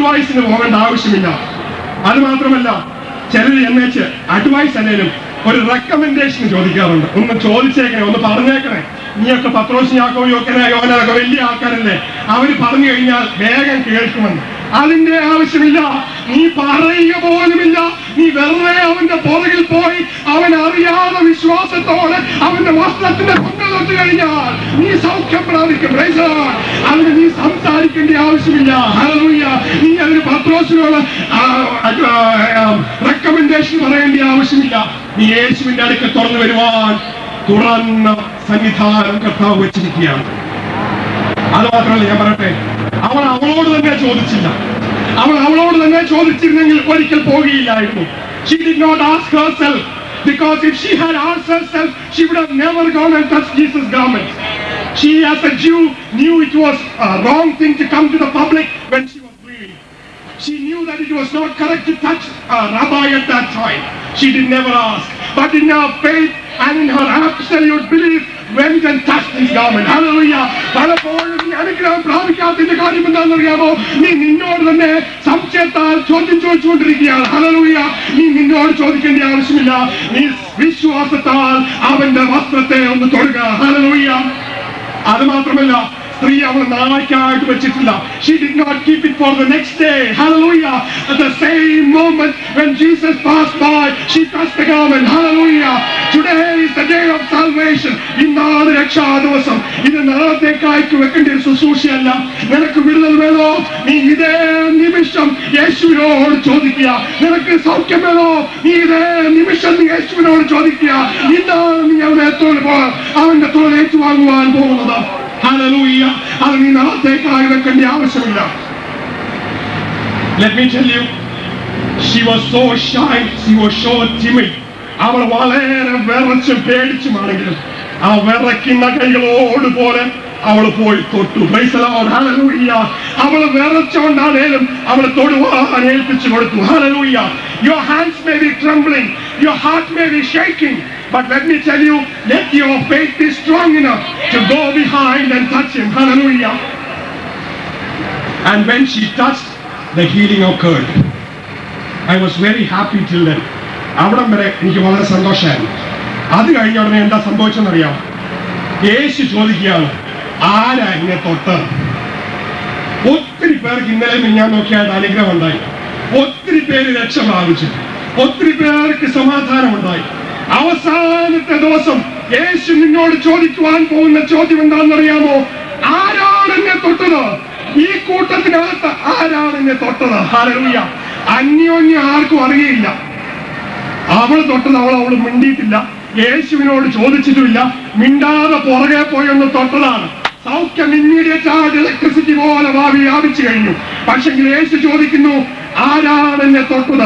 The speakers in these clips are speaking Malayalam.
അഡ്വൈസിന് പോകേണ്ട ആവശ്യമില്ല അത് മാത്രമല്ല ചിലർ എന്നേച്ച് അഡ്വൈസ് അല്ലേലും ഒരു റെക്കമെൻഡേഷൻ ചോദിക്കാറുണ്ട് ഒന്ന് ചോദിച്ചേക്കണേ ഒന്ന് പറഞ്ഞേക്കണേ നീയൊക്കെ പത്രോസ് യാക്കോ യോക്കന യോനൊക്കെ വലിയ ആൾക്കാരല്ലേ അവര് പറഞ്ഞു കഴിഞ്ഞാൽ വേഗം കേൾക്കുമെന്ന് അതിന്റെ ആവശ്യമില്ല നീ പറയുക പോലുമില്ല നീ വെറുതെ അവന്റെ പുറകിൽ പോയി അവൻ അറിയാതെ വിശ്വാസത്തോടെ അവന്റെ വസ്ത്രത്തിന്റെ തൊണ്ട തൊട്ട് കഴിഞ്ഞാൽ നീ സൗഖ്യം പ്രാപിക്കും Praise the Lord. അതിന് നീ സംസാരിക്കേണ്ട ആവശ്യമില്ല Hallelujah. നീ അതിന് പത്രോസിനോട് റെക്കമെൻഡേഷൻ പറയേണ്ട ആവശ്യമില്ല നീ യേശുവിന്റെ അടുക്കൽ തുറന്നു വരുവാൻ തുറന്ന സന്നിധാനം കർത്താവ് വെച്ചിരിക്കുകയാണ് അത് മാത്രമല്ല ഞാൻ പറയട്ടെ അവൾ അവളോട് തന്നെ ചോദിച്ചില്ല അവൾ അവളോട് തന്നെ ചോദിച്ചിരുന്നെങ്കിൽ ഒരിക്കൽ പോകുകയില്ലായിരുന്നു she did not ask herself because if she had asked herself she would have never gone and touched Jesus garment she as a Jew knew it was a wrong thing to come to the public when she was bleeding she knew that it was not correct to touch a rabbi at that time. She did never ask. But in her faith and in her absolute belief, went and touched his garment. Hallelujah. പലപ്പോഴും നീ അനുഗ്രഹം പ്രാപിക്കാത്തതിന്റെ കാര്യം എന്താണെന്നറിയാമോ നീ നിന്നോട് തന്നെ സംശയത്താൽ ചോദ്യം ചോദിച്ചുകൊണ്ടിരിക്കുകയാണ് ഹലലൂയ നീ നിന്നോട് ചോദിക്കേണ്ട ആവശ്യമില്ല നീ വിശ്വാസത്താൽ അവന്റെ വസ്ത്രത്തെ ഒന്ന് തൊടുക ഹലലൂയ അത് മാത്രമല്ല സ്ത്രീ അവൾ നാളേക്കായിട്ട് വെച്ചിട്ടില്ല she did not keep it for the next day hallelujah at the same moment when jesus passed by she touched the garment hallelujah today is the day of salvation ഇന്നാണ് രക്ഷാ ദിവസം ഇത് നാളത്തേക്കായിട്ട് വെക്കേണ്ട ഒരു ശുശ്രൂഷയല്ല നിനക്ക് വിടുതൽ വേണോ നീ ഇതേ നിമിഷം യേശുവിനോട് ചോദിക്കുക നിനക്ക് സൗഖ്യം വേണോ നീ ഇതേ നിമിഷം നീ യേശുവിനോട് ചോദിക്കുക ഇന്നാണ് നീ അവനെ തോൽ അവന്റെ തോൽ ഏറ്റുവാങ്ങുവാൻ പോകുന്നത് ഹല്ലേലൂയ അത് നീ നാളത്തേക്കായി വെക്കേണ്ട ആവശ്യമില്ല Let me tell you, she was so shy, she was so timid. അവൾ വളരെ വിറച്ചും പേടിച്ചുമാണെങ്കിലും ആ വിറയ്ക്കുന്ന കൈകളോട് പോലെ അവൾ പോയി തൊട്ടു Praise the Lord. Hallelujah. അവൾ വിറച്ചുകൊണ്ടാണേലും അവൾ തൊടുവാൻ ഏൽപ്പിച്ചു കൊടുത്തു Hallelujah. Your hands may be trembling, your heart may be shaking, but let me tell you, let your faith be strong enough to go behind and touch him. Hallelujah. And when she touched, the healing occurred. I was very happy till then. അവിടം വരെ എനിക്ക് വളരെ സന്തോഷമായിരുന്നു അത് കഴിഞ്ഞ ഉടനെ എന്താ സംഭവിച്ചെന്നറിയാം യേശു ചോദിക്കുകയാണ് ആരാ എന്നെ തൊട്ട് ഒത്തിരി പേർക്ക് ഇന്നലെ ഞാൻ നോക്കിയാൽ അനുഗ്രഹം ഉണ്ടായി ഒത്തിരി പേര് രക്ഷ പ്രാപിച്ചു ഒത്തിരി പേർക്ക് സമാധാനം ഉണ്ടായി അവസാനത്തെ ദിവസം യേശു നിന്നോട് ചോദിക്കുവാൻ പോകുന്ന ചോദ്യം എന്താണെന്നറിയാമോ ആരാണ് എന്നെ തൊട്ടത് ഈ കൂട്ടത്തിനകത്ത് ആരാണ് എന്നെ തൊട്ടത് ഹല്ലേലൂയ അന്യോന്യം ആർക്കും അറിയില്ല അവൾ തൊട്ടത് അവൾ അവൾ മിണ്ടിയിട്ടില്ല യേശുവിനോട് ചോദിച്ചിട്ടുമില്ല മിണ്ടാതെ പുറകെ പോയി ഒന്ന് തൊട്ടതാണ് സൗഖ്യം ഇമ്മീഡിയറ്റ് ആയിട്ട് ഇലക്ട്രിസിറ്റി പോലെ ഭാവി വ്യാപിച്ചു കഴിഞ്ഞു പക്ഷെങ്കിൽ യേശു ചോദിക്കുന്നു ആരാണ് എന്നെ തൊട്ടത്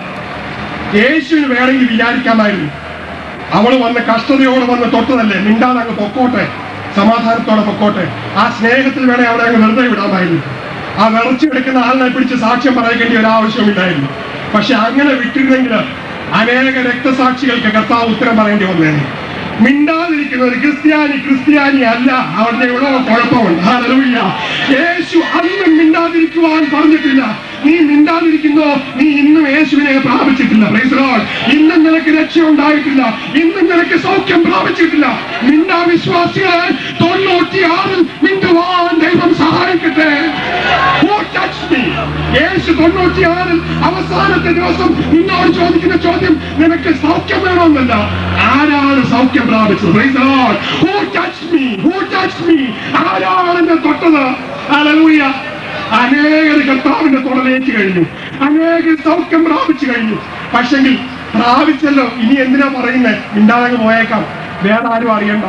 യേശുവിന് വേണമെങ്കിൽ വിചാരിക്കാമായിരുന്നു അവൾ വന്ന് കഷ്ടതയോടെ വന്ന് തൊട്ടതല്ലേ മിണ്ടാതെ അങ്ങ് പൊക്കോട്ടെ സമാധാനത്തോടെ പൊക്കോട്ടെ ആ സ്നേഹത്തിൽ വേണേ അവളെ അങ്ങ് വെറുതെ വിടാമായിരുന്നു ആ വിറച്ചെടുക്കുന്ന ആളിനെ പിടിച്ച് സാക്ഷ്യം പറയേണ്ട ഒരു ആവശ്യമില്ലായിരുന്നു പക്ഷെ അങ്ങനെ വിട്ടിരുന്നെങ്കിൽ അനേക രക്തസാക്ഷികൾക്ക് കർത്താവ് ഉത്തരം പറയേണ്ടി വന്നേനെ മിണ്ടാതിരിക്കുന്ന ഒരു ക്രിസ്ത്യാനി ക്രിസ്ത്യാനി അല്ല അവരുടെ എവിടെ കുഴപ്പമുണ്ട് ഹല്ലേലൂയ. യേശു അന്നും മിണ്ടാതിരിക്കുവാൻ പറഞ്ഞിട്ടില്ല നീ മിണ്ടാതിരിക്കുന്നോ നീ ഇന്നും യേശുവിനെ പ്രാപിച്ചിട്ടില്ല Praise the Lord. ഇന്നും നിനക്ക് രക്ഷ ഉണ്ടായിട്ടില്ല ഇന്നും നിനക്ക് സൗഖ്യം പ്രാപിച്ചിട്ടില്ല മിണ്ടാ വിശ്വാസികളെ തൊണ്ണൂറ്റിയാറിൽ മിണ്ടുവാൻ ദൈവം സഹായിക്കട്ടെ Who touched me? യേശു തൊണ്ണൂറ്റിയാറിൽ അവസാനത്തെ ദിവസം നിന്നോട് ചോദിക്കുന്ന ചോദ്യം നിനക്ക് സൗഖ്യം വേണമെന്നല്ല ആരാണ് സൗഖ്യം പ്രാപിച്ചത് Praise the Lord. Who touched me? Who touched me? ആരാണ് എന്നെ തൊട്ടത് Hallelujah. അനേകർ കർത്താവിന്റെ തുടലേറ്റ് കഴിഞ്ഞു അനേകർ സൗഖ്യം പ്രാപിച്ചു കഴിഞ്ഞു പക്ഷെങ്കിൽ പ്രാപിച്ചല്ലോ ഇനി എന്തിനാ പറയുന്നത് മിണ്ടാതെ പോയേക്കാം വേറെ ആരും അറിയണ്ട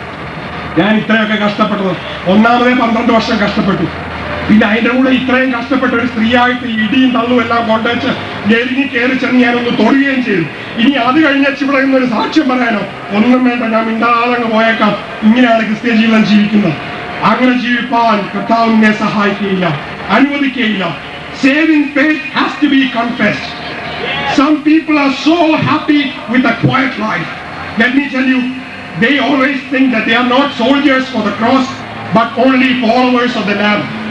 ഞാൻ ഇത്രയൊക്കെ കഷ്ടപ്പെട്ടത് ഒന്നാമതേ പന്ത്രണ്ട് വർഷം കഷ്ടപ്പെട്ടു പിന്നെ അതിന്റെ കൂടെ ഇത്രയും കഷ്ടപ്പെട്ട ഒരു സ്ത്രീയായിട്ട് ഇടിയും തള്ളും എല്ലാം കൊണ്ടുവച്ച് ഞെരുങ്ങി കയറി ചെന്ന് ഞാനൊന്ന് തൊടുകയും ചെയ്തു ഇനി അത് കഴിഞ്ഞ ഇവിടെ നിന്ന് ഒരു സാക്ഷ്യം പറയാനോ ഒന്നും വേണ്ട ഞാൻ മിണ്ടാതെ അങ്ങ് പോയേക്കാം ഇങ്ങനെയാണ് ക്രിസ്ത്യ ജീവിതം ജീവിക്കുന്നത് അങ്ങനെ ജീവിപ്പാൻ കർത്താവ് എന്നെ സഹായിക്കുകയില്ല അനുവദിക്കുകയില്ല saving faith has to be confessed Some people are so happy with a quiet life. Let me tell you, they always think that they are not soldiers for the cross, but only followers of the Lamb.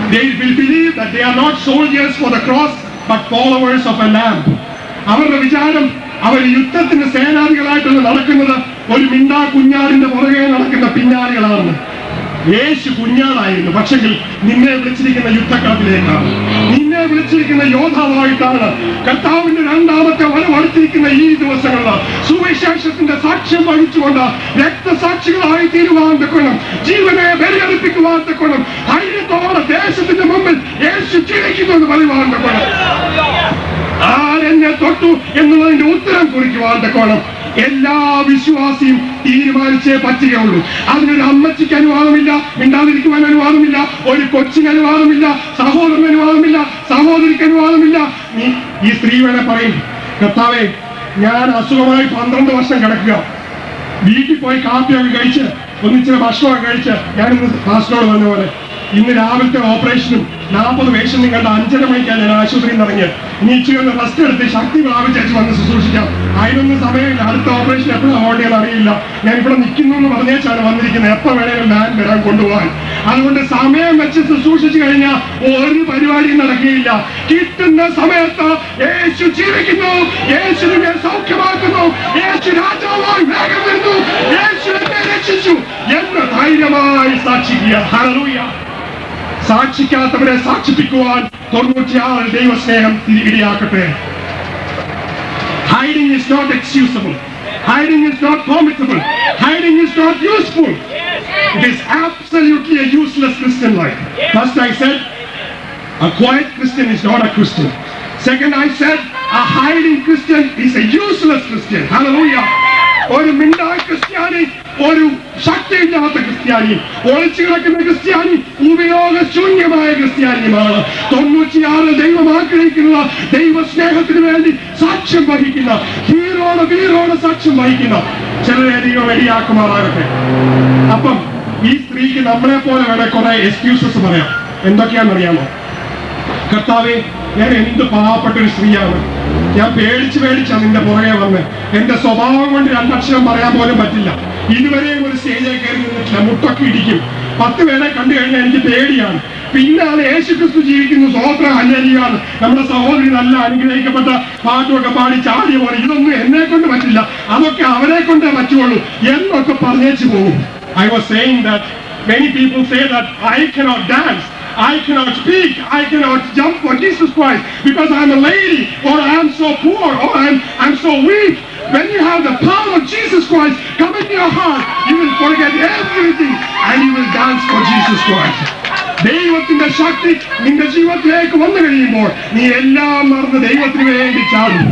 they will believe that they are not soldiers for the cross but followers of a lamb അവരുടെ വിചാരം അവർ യുദ്ധത്തിന് സേനാനികളായിട്ടുള്ള നടക്കുന്നത് ഒരു മിണ്ടാ കുഞ്ഞാടിന്റെ പുറകെ നടക്കുന്ന പിന്നാലികളാണ് യേശു കുഞ്ഞാടായിരുന്നു പക്ഷെങ്കിൽ നിന്നെ വിളിച്ചിരിക്കുന്ന യുദ്ധക്കളത്തിലേക്കാണ് നിന്നെ വിളിച്ചിരിക്കുന്ന യോദ്ധാവായിട്ടാണ് കർത്താവിന്റെ രണ്ടാമത്തെ വരവടുത്തിരിക്കുന്ന ഈ ദിവസങ്ങളിൽ സുവിശേഷത്തിന്റെ സാക്ഷ്യം വഹിച്ചുകൊണ്ട് രക്തസാക്ഷികളായി തീരുവാൻ തക്കണം ജീവനെ ബലിയർപ്പിക്കുവാൻ തക്കണം ധൈര്യത്തോടെ ദേശത്തിന്റെ മുമ്പിൽ യേശു ചിരിക്കുന്നു എന്ന് പറയുവാൻ തക്കണം ആരെന്നെ തൊട്ടു എന്നുള്ളതിന്റെ ഉത്തരം കുറിക്കുവാൻ തക്കോണം എല്ലാ വിശ്വാസിയും തീരുമാനിച്ചേ പറ്റുകയുള്ളൂ അതിനൊരു അമ്മച്ചിക്ക് അനുവാദമില്ല മിണ്ടാതിരിക്കുവാൻ അനുവാദമില്ല ഒരു കൊച്ചിന് അനുവാദമില്ല സഹോദരന് അനുവാദമില്ല സഹോദരിക്ക് അനുവാദമില്ല നീ ഈ സ്ത്രീ വേണേ പറയും കർത്താവേ ഞാൻ അസുഖമായി പന്ത്രണ്ട് വർഷം കിടക്കുക വീട്ടിൽ പോയി കാപ്പിയൊക്കെ കഴിച്ച് ഒന്നിച്ചിരി ഭക്ഷണമൊക്കെ കഴിച്ച് ഞാൻ ഇന്ന് ഫാസ്റ്റിനോട് പറഞ്ഞ പോലെ ഇന്ന് രാവിലത്തെ ഓപ്പറേഷനും നാൽപ്പത് പേഷ്യന്റും കണ്ട അഞ്ചര മണിക്കാണ് ഞാൻ ആശുപത്രിയിൽ നിന്ന് ഇറങ്ങിയത് ഇനി ഇച്ചിരി ഒന്ന് റെസ്റ്റ് എടുത്ത് ശക്തി പ്രാപിച്ചു വന്ന് ശുശ്രൂഷിക്കാം അതിനൊന്നും സമയമില്ല അടുത്ത ഓപ്പറേഷൻ എപ്പോഴാണ് ഓടിയെന്ന് അറിയില്ല ഞാൻ ഇവിടെ നിൽക്കുന്നു എന്ന് പറഞ്ഞേച്ചാണ് വന്നിരിക്കുന്നത് എപ്പോ വേണേലും ഞാൻ വരാൻ കൊണ്ടുപോകാൻ അതുകൊണ്ട് സമയം വെച്ച് ശുശ്രൂഷിച്ചു കഴിഞ്ഞാൽ ഒരു പരിപാടിയും നടക്കുകയില്ല കിട്ടുന്ന സമയത്ത് യേശു ജീവിക്കുന്നു യേശു നിന്നെ സൗഖ്യമാക്കുന്നു യേശു രാജാവായി വേഗം വരുന്നു യേശു എന്നെ രക്ഷിച്ചു എന്ന് ധൈര്യമായി സാക്ഷിക്കുക ഹല്ലേലൂയ സാക്ഷിക്കാത്തവരെ സാക്ഷിപ്പിക്കുവാൻ തൊണ്ണൂറ്റിയാറ് ദൈവസ്നേഹം ഇടയാക്കട്ടെ Hiding is not excusable. Hiding is not permissible. Hiding is not useful. It is absolutely a useless Christian life. First I said, a quiet Christian is not a Christian. Second I said, a hiding Christian is a useless Christian. Hallelujah. ഒരു മിണ്ടായ ക്രിസ്ത്യാനി ഒരു ശക്തിയില്ലാത്ത ക്രിസ്ത്യാനി ഒളിച്ചു കിടക്കുന്ന ക്രിസ്ത്യാനി ഉപയോഗശൂന്യമായ ക്രിസ്ത്യാനിയുമാണ് തൊണ്ണൂറ്റിയാറ് ദൈവം ആഗ്രഹിക്കുന്ന ദൈവസ്നേഹത്തിന് വേണ്ടി സാക്ഷ്യം വഹിക്കുന്ന ഹീറോടെ വീറോടെ സാക്ഷ്യം വഹിക്കുന്ന ചിലരെ ദൈവം ഇടയാക്കുമാറാകട്ടെ അപ്പം ഈ സ്ത്രീക്ക് നമ്മളെ പോലെ വേണേ കുറെ എക്സ്ക്യൂസസ് പറയാം എന്തൊക്കെയാണെന്നറിയാമോ കർത്താവെ ഞാൻ എന്ത് പാവപ്പെട്ട ഒരു സ്ത്രീയാണ് ഞാൻ പേടിച്ച് പേടിച്ചാ നിന്റെ പുറകെ വന്ന് എന്റെ സ്വഭാവം കൊണ്ട് രണ്ടക്ഷരം പറയാൻ പോലും പറ്റില്ല ഇതുവരെയും ഒരു സ്റ്റേജിൽ കയറി നിന്നിട്ടില്ല മുട്ടൊക്കെ ഇടിക്കും പത്ത് പേരെ കണ്ടു കഴിഞ്ഞാൽ എനിക്ക് പേടിയാണ് പിന്നാണ് യേശു ക്രിസ്തു ജീവിക്കുന്നു സ്വോത്ര അന്വേഷിയാണ് നമ്മുടെ സഹോദരി നല്ല അനുഗ്രഹിക്കപ്പെട്ട പാട്ടുമൊക്കെ പാടി ചാടിയ പോലെ ഇതൊന്നും എന്നെ കൊണ്ട് പറ്റില്ല അതൊക്കെ അവരെ കൊണ്ടേ പറ്റുള്ളൂ എന്നൊക്കെ പറഞ്ഞേച്ചു പോകും I was saying that many people say that I cannot dance I cannot speak, I cannot jump for Jesus Christ because I'm a lady or I'm so poor or I'm, I'm so weak. When you have the power of Jesus Christ come into your heart, you will forget everything and you will dance for Jesus Christ. ദൈവത്തിന്റെ ശക്തി നിന്റെ ജീവിതത്തിലേക്ക് വന്നു കഴിയുമ്പോൾ നീ എല്ലാം മറന്ന് ദൈവത്തിന് വേണ്ടി ചാടും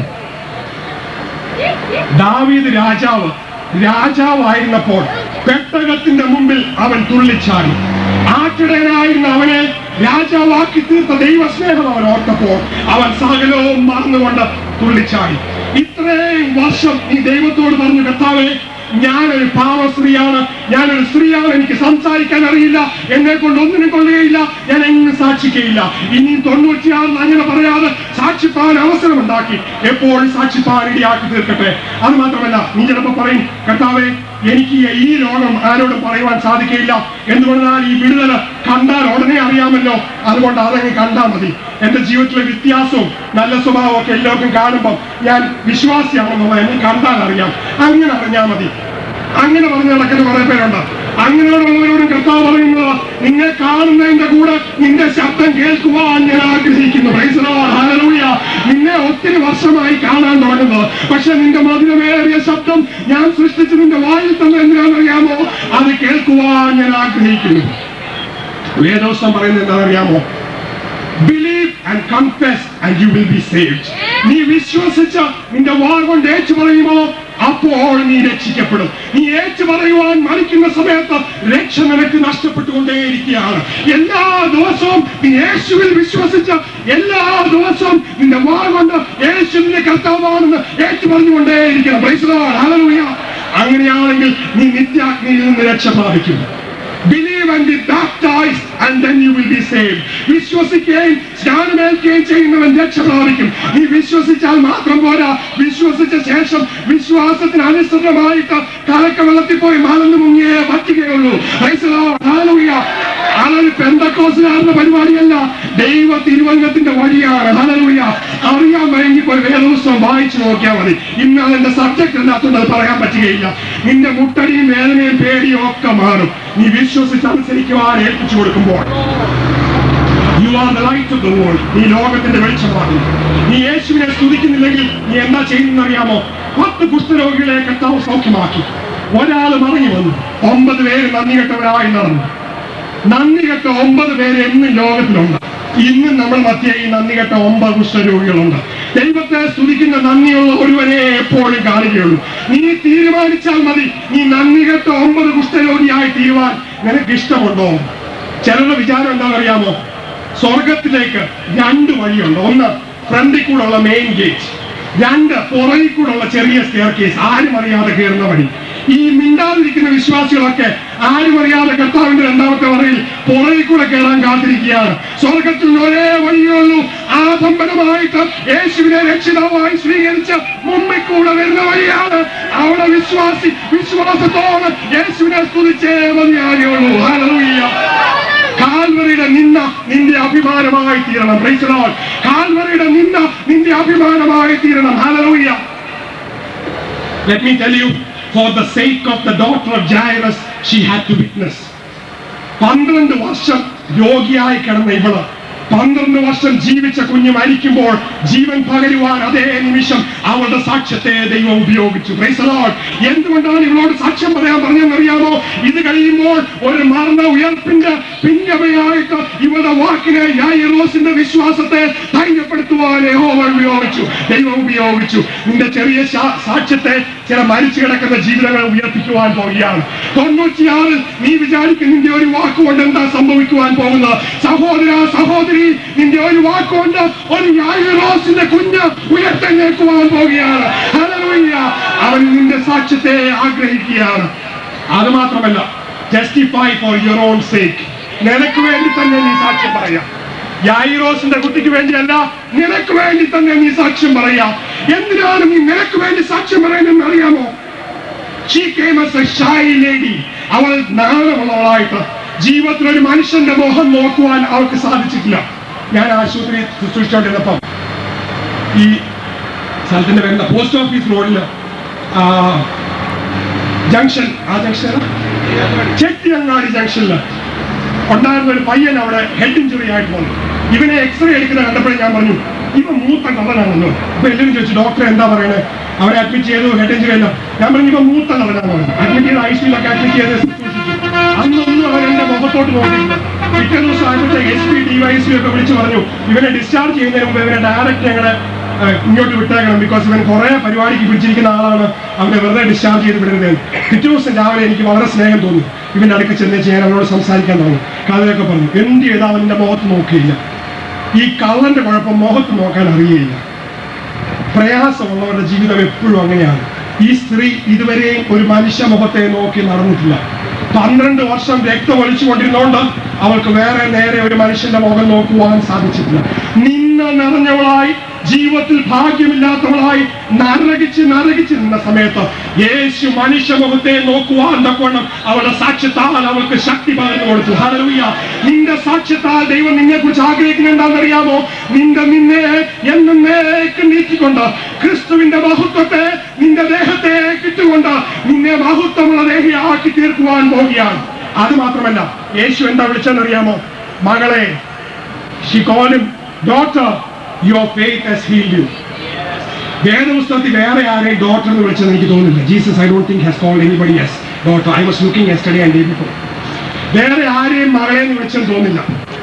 ദാവീദ് രാജാവ് രാജാവായിരുന്നപ്പോൾ പെട്ടകത്തിന്റെ മുമ്പിൽ അവൻ തുള്ളിച്ചാടി ആട്ടിടയനായിരുന്ന അവനെ രാജാവാക്കി തീർത്ത ദൈവസ്നേഹം അവൻ ഓർത്തപ്പോൾ അവൻ സകലവും മറന്നുകൊണ്ട് തുള്ളിച്ചാടി ഇത്രയും വർഷം നീ ദൈവത്തോട് പറഞ്ഞു കർത്താവേ ഞാനൊരു പാവ സ്ത്രീയാണ് ഞാനൊരു സ്ത്രീയാണ് എനിക്ക് സംസാരിക്കാൻ അറിയില്ല എന്നെ കൊണ്ട് ഒന്നിനും കൊള്ളുകയില്ല ഞാൻ എങ്ങും സാക്ഷിക്കയില്ല ഇനിയും തൊണ്ണൂറ്റിയാറിന് അങ്ങനെ പറയാതെ സാക്ഷിപ്പാൻ അവസരമുണ്ടാക്കി എപ്പോഴും സാക്ഷിപ്പാൻ ഇടയാക്കി തീർക്കട്ടെ അത് മാത്രമല്ല നീ ചിലപ്പോ പറയും കർത്താവേ എനിക്ക് ഈ രോഗം ആരോടും പറയുവാൻ സാധിക്കില്ല എന്തുകൊണ്ടാൽ ഈ വിടുതൽ കണ്ടാൽ ഉടനെ അറിയാമല്ലോ അതുകൊണ്ട് അതങ്ങ് കണ്ടാൽ മതി എന്റെ ജീവിതത്തിലെ വ്യത്യാസവും നല്ല സ്വഭാവവും ഒക്കെ എല്ലാവർക്കും കാണുമ്പോൾ ഞാൻ വിശ്വാസിയാണെന്നുള്ളത് എന്നെ കണ്ടാൽ അറിയാം അങ്ങനെ അറിഞ്ഞാൽ മതി അങ്ങനെ പറഞ്ഞ് നടക്കുന്ന കുറെ പേരുണ്ട് അങ്ങനെയുള്ളവരോടും കർത്താവ് പറയുന്നത് നിന്നെ കാണുന്നതിന്റെ കൂടെ നിന്റെ ശബ്ദം കേൾക്കുവാൻ ഞാൻ ആഗ്രഹിക്കുന്നു Praise the Lord. Hallelujah. നിന്നെ ഒത്തിരി വർഷമായി കാണാൻ തുടങ്ങുന്നത് പക്ഷെ നിന്റെ മധുരമേറിയ ശബ്ദം ഞാൻ സൃഷ്ടിച്ച് നിന്റെ വായിൽ തന്നെ എന്തിനാണെന്നറിയാമോ അത് കേൾക്കുവാൻ ഞാൻ ആഗ്രഹിക്കുന്നു വേദോസം പറയുന്നത് എന്താണെന്നറിയാമോ believe and confess and you will be saved നീ വിശ്വസിച്ച് നിന്റെ വാൾ കൊണ്ട് ഏറ്റു പറയുമോ അപ്പോൾ നീ രക്ഷിക്കപ്പെടും നീ ഏറ്റു പറയുവാൻ മരിക്കുന്ന സമയത്ത് രക്ഷ നിനക്ക് നഷ്ടപ്പെട്ടുകൊണ്ടേയിരിക്കുകയാണ് എല്ലാ ദിവസവും നീ യേശുവിൽ വിശ്വസിച്ച് എല്ലാ ദിവസവും നിന്റെ വാൾ കൊണ്ട് യേശുവിന്റെ കർത്താവാണെന്ന് ഏറ്റു പറഞ്ഞുകൊണ്ടേയിരിക്കണം Praise the Lord. Hallelujah. അങ്ങനെയാണെങ്കിൽ നീ നിത്യാഗ്നിയിൽ നിന്ന് രക്ഷ പ്രാപിക്കും believe and be baptized and then you will be saved. വിശ്വസിക്കുകയും സ്നാനമേൽക്കുകയും ചെയ്യുന്നവൻ രക്ഷ പ്രാപിക്കും നീ വിശ്വസിച്ചാൽ മാത്രം പോരാ വിശ്വസിച്ച ശേഷം വിശ്വാസത്തിന് അനുസൃതമായിട്ട് കലക്ക വെള്ളത്തിൽ പോയി മലന്ന് മുങ്ങിയേ പറ്റുകയുള്ളൂ Praise the Lord. Hallelujah. അതൊരു പെന്തക്കോസുകാരുടെ പരിപാടിയല്ല ദൈവ തിരുവംഗത്തിന്റെ വഴിയാണ് ഹലലൂയ അറിയാൻ വേണ്ടിപ്പോ വേദപുസ്തകം വായിച്ചു നോക്കിയാൽ മതി ഇന്ന് അതിന്റെ സബ്ജക്ട് അല്ലാത്തതുകൊണ്ട് അത് പറയാൻ പറ്റുകയില്ല നിന്റെ മുട്ടടിയും വേദനയും പേടിയും ഒക്കെ മാറും നീ വിശ്വസിച്ച് അനുസരിക്കുവാൻ ഏൽപ്പിച്ചു കൊടുക്കുമ്പോൾ you are the light of the world നീ ലോകത്തിന്റെ വെളിച്ചമാകുന്നു നീ യേശുവിനെ സ്തുതിക്കുന്നില്ലെങ്കിൽ നീ എന്താ ചെയ്യുന്നറിയാമോ പത്ത് കുഷ്ഠരോഗികളെ കർത്താവ് സൗഖ്യമാക്കി ഒരാൾ മറിഞ്ഞു വന്നു ഒമ്പത് പേര് നന്ദി കെട്ടവരായി നടന്നു നന്ദി കെട്ട ഒമ്പത് പേര് എന്നും ലോകത്തിലുണ്ട് ഇന്നും നമ്മൾ മധ്യ ഈ നന്ദി കെട്ട ഒമ്പത് കുഷ്ഠരോഗികളുണ്ട് ദൈവത്തെ സ്തുതിക്കുന്ന നന്ദിയുള്ള ഒരുവനെ എപ്പോഴും കാണുകയുള്ളൂ നീ തീരുമാനിച്ചാൽ മതി നീ നന്ദി കെട്ട ഒമ്പത് കുഷ്ഠരോഗിയായി തീരുവാൻ നിനക്ക് ഇഷ്ടമുണ്ടോ ചിലരുടെ വിചാരം എന്താണെന്നറിയാമോ സ്വർഗത്തിലേക്ക് രണ്ട് വഴിയുണ്ട് ഒന്ന് ഫ്രണ്ടിൽ കൂടെയുള്ള മെയിൻ ഗേറ്റ് രണ്ട് പുറകിൽ കൂടെയുള്ള ചെറിയ സ്റ്റെയർ കേസ് ആരും അറിയാതെ കയറുന്ന വഴി ഈ മിണ്ടാതിരിക്കുന്ന വിശ്വാസികളൊക്കെ ആരും അറിയാതെ കർത്താവിന്റെ രണ്ടാമത്തെ വറയിൽ പുറകിൽ കൂടെ കയറാൻ കാത്തിരിക്കുകയാണ് സ്വർഗത്തിൽ ഒരേ വഴിയുള്ളൂ ആഡംബരമായിട്ട് യേശുവിനെ രക്ഷിതാവായി സ്വീകരിച്ച് മുമ്പിൽ കൂടെ വരുന്ന വഴിയാണ് അവിടെ വിശ്വാസി വിശ്വാസത്തോടെ യേശുവിനെ സ്തുതിച്ചേ മതിയാകുള്ളൂ ഹല്ലേലൂയ കാൽവറിയുടെ നിന്ന നിന്റെ അഭിമാനമായി തീരണം Praise the Lord. കാൽവറിയുടെ നിന്ന നിന്റെ അഭിമാനമായി തീരണം hallelujah Let me tell you, for the sake of the daughter of Jairus, she had to witness. പന്ത്രണ്ട് വർഷം രോഗിയായി കിടന്ന ഇവള് പന്ത്രണ്ട് വർഷം ജീവിച്ച കുഞ്ഞ് മരിക്കുമ്പോൾ ജീവൻ പകരുവാൻ അതേ നിമിഷം അവളുടെ സാക്ഷ്യത്തെ ദൈവം ഉപയോഗിച്ചു Praise the Lord. എന്തുകൊണ്ടാണ് ഇവളോട് സാക്ഷ്യം പറയാൻ പറഞ്ഞെന്നറിയാമോ ഇത് കഴിയുമ്പോൾ ഒരു മരണ ഉയർപ്പിന്റെ പിന്നമയായിട്ട് ഇവളുടെ വാക്കിനെ യായിറോസിന്റെ വിശ്വാസത്തെ ധൈര്യപ്പെടുത്തുവാൻ യഹോവ ഉപയോഗിച്ചു ദൈവം ഉപയോഗിച്ചു നിന്റെ ചെറിയ ശാ- സാക്ഷ്യത്തെ ചില മരിച്ചു കിടക്കുന്ന ജീവിതങ്ങൾ ഉയർപ്പിക്കുവാൻ പോവുകയാണ് തൊണ്ണൂറ്റിയാറിൽ നീ വിചാരിക്കും നിന്റെ ഒരു വാക്കുകൊണ്ട് എന്താ സംഭവിക്കുവാൻ പോകുന്നത് സഹോദര സഹോദരി നിന്റെ ഒരു വാക്കുകൊണ്ട് ഒരു യായിറോസിന്റെ കുഞ്ഞ് ഉയർത്തെഴുന്നേൽക്കുവാൻ പോവുകയാണ് ഹല്ലേലൂയ. അവൻ നിന്റെ സാക്ഷ്യത്തെ ആഗ്രഹിക്കുകയാണ് അത് മാത്രമല്ല justify for your own sake നിനക്ക് വേണ്ടി തന്നെ നീ സാക്ഷ്യം പറയാം യായിറോസിന്റെ കുട്ടിക്ക് വേണ്ടിയല്ല നിനക്ക് വേണ്ടി തന്നെ നീ സാക്ഷ്യം പറയാം എന്തിനാണ് നീ നിനക്ക് വേണ്ടി സാക്ഷ്യം പറയുന്നതെന്ന് അറിയാമോ She came as a shy lady. അവൾ നാണമുള്ളവളായിട്ട് ജീവിതത്തിൽ ഒരു മനുഷ്യന്റെ മുഖം നോക്കുവാൻ അവൾക്ക് സാധിച്ചിട്ടില്ല ഞാൻ ആശുപത്രി ശുശ്രൂഷിച്ചോണ്ടിരുന്നപ്പം ഈ സ്ഥലത്തിന്റെ പേരുന്ന പോസ്റ്റ് ഓഫീസ് റോഡില് ജംഗ്ഷൻ ആ ജംഗ്ഷൻ ചെട്ടിയങ്ങാടി ജംഗ്ഷനില് ഉണ്ടായിരുന്ന ഒരു പയ്യൻ അവിടെ ഹെഡ് ഇഞ്ചുറി ആയിട്ട് വന്നു ഇവനെ എക്സ്റേ എടുക്കുന്ന കണ്ടപ്പോഴേ ഞാൻ പറഞ്ഞു ഇവൻ മൂത്ത കള്ളനാണല്ലോ അപ്പൊ എല്ലാവരും ചോദിച്ചു ഡോക്ടർ എന്താ പറയണേ അവരെ അഡ്മിറ്റ് ചെയ്തു ഹെഡ് ഇഞ്ചുറി അല്ല ഞാൻ പറഞ്ഞു ഇവൻ മൂത്ത കള്ളനാണ് പറഞ്ഞു അഡ്മിറ്റ് ചെയ്ത് ഐ സിയിലൊക്കെ അഡ്മിറ്റ് ചെയ്ത് ശുശ്രൂഷിച്ചു അന്നൊന്നും അവൻ എന്റെ മുഖത്തോട്ട് നോക്കിയില്ല പിറ്റേ ദിവസം ആയപ്പോഴത്തേക്ക് S P D Y S P ഒക്കെ വിളിച്ചു പറഞ്ഞു ഇവനെ ഡിസ്ചാർജ് ചെയ്യുന്നതിന് മുമ്പ് ഇവനെ ഡയറക്റ്റ് ഞങ്ങളെ ഏഹ്, ഇങ്ങോട്ട് വിട്ടേക്കണം ബിക്കോസ് ഇവൻ കുറെ പരിപാടിക്ക് പിടിച്ചിരിക്കുന്ന ആളാണ് അവനെ വെറുതെ ഡിസ്ചാർജ് ചെയ്ത് വിടരുത് എന്ന്. പിറ്റേ ദിവസം രാവിലെ എനിക്ക് വളരെ സ്നേഹം തോന്നി ഇവന്റെ അടുക്ക ചെന്ന് ഞാൻ അവനോട് സംസാരിക്കാൻ തുടങ്ങി കഥയൊക്കെ പറഞ്ഞു എന്ത് ചെയ്താൽ അവന്റെ മുഖത്ത് നോക്കിയില്ല ഈ കള്ളന്റെ കുഴപ്പം മുഖത്ത് നോക്കാൻ അറിയില്ല പ്രയാസമുള്ളവരുടെ ജീവിതം എപ്പോഴും അങ്ങനെയാണ് ഈ സ്ത്രീ ഇതുവരെയും ഒരു മനുഷ്യ മുഖത്തെ നോക്കി നടന്നിട്ടില്ല പന്ത്രണ്ട് വർഷം രക്തം ഒലിച്ചുകൊണ്ടിരുന്നോണ്ട് അവൾക്ക് വേറെ നേരെ ഒരു മനുഷ്യന്റെ മുഖം നോക്കുവാൻ സാധിച്ചിട്ടില്ല നിന്ന നിറഞ്ഞവളായി ജീവിതത്തിൽ ഭാഗ്യമില്ലാത്തവളായി നരകിച്ച് നരകിച്ച് നിന്ന സമയത്ത് യേശു മനുഷ്യ മുഖത്തെ നോക്കുവാൻ തക്കവണ്ണം അവളുടെ സാക്ഷ്യത്താൽ അവൾക്ക് ശക്തി പകർന്നു കൊടുത്തു ഹല്ലേലൂയ നിന്റെ സാക്ഷ്യത്താൽ ദൈവം നിന്നെ കുറിച്ച് ആഗ്രഹിക്കുന്നത് എന്താണെന്നറിയാമോ നിന്റെ നിന്നെ എന്നേക്ക് നീക്കിക്കൊണ്ട് ക്രിസ്തുവിന്റെ മഹത്വത്തെ നിന്റെ ദേഹത്തെ കിട്ടുകൊണ്ട് നിന്നെ മഹത്വമുള്ള ദേഹിയാക്കി തീർക്കുവാൻ പോവുകയാണ് അത് മാത്രമല്ല യേശു എന്താ വിളിച്ചെന്നറിയാമോ മകളെ she called doctor your faith has healed you വേദപുസ്തകത്തിൽ വേറെ ആരെയും ഡോക്ടർ എന്ന് വിളിച്ചത് എനിക്ക് തോന്നുന്നില്ല Jesus I don't think has called anybody yes doctor I was looking yesterday and day before വേറെ ആരെയും മകളെ എന്ന് വിളിച്ചെന്ന് തോന്നില്ല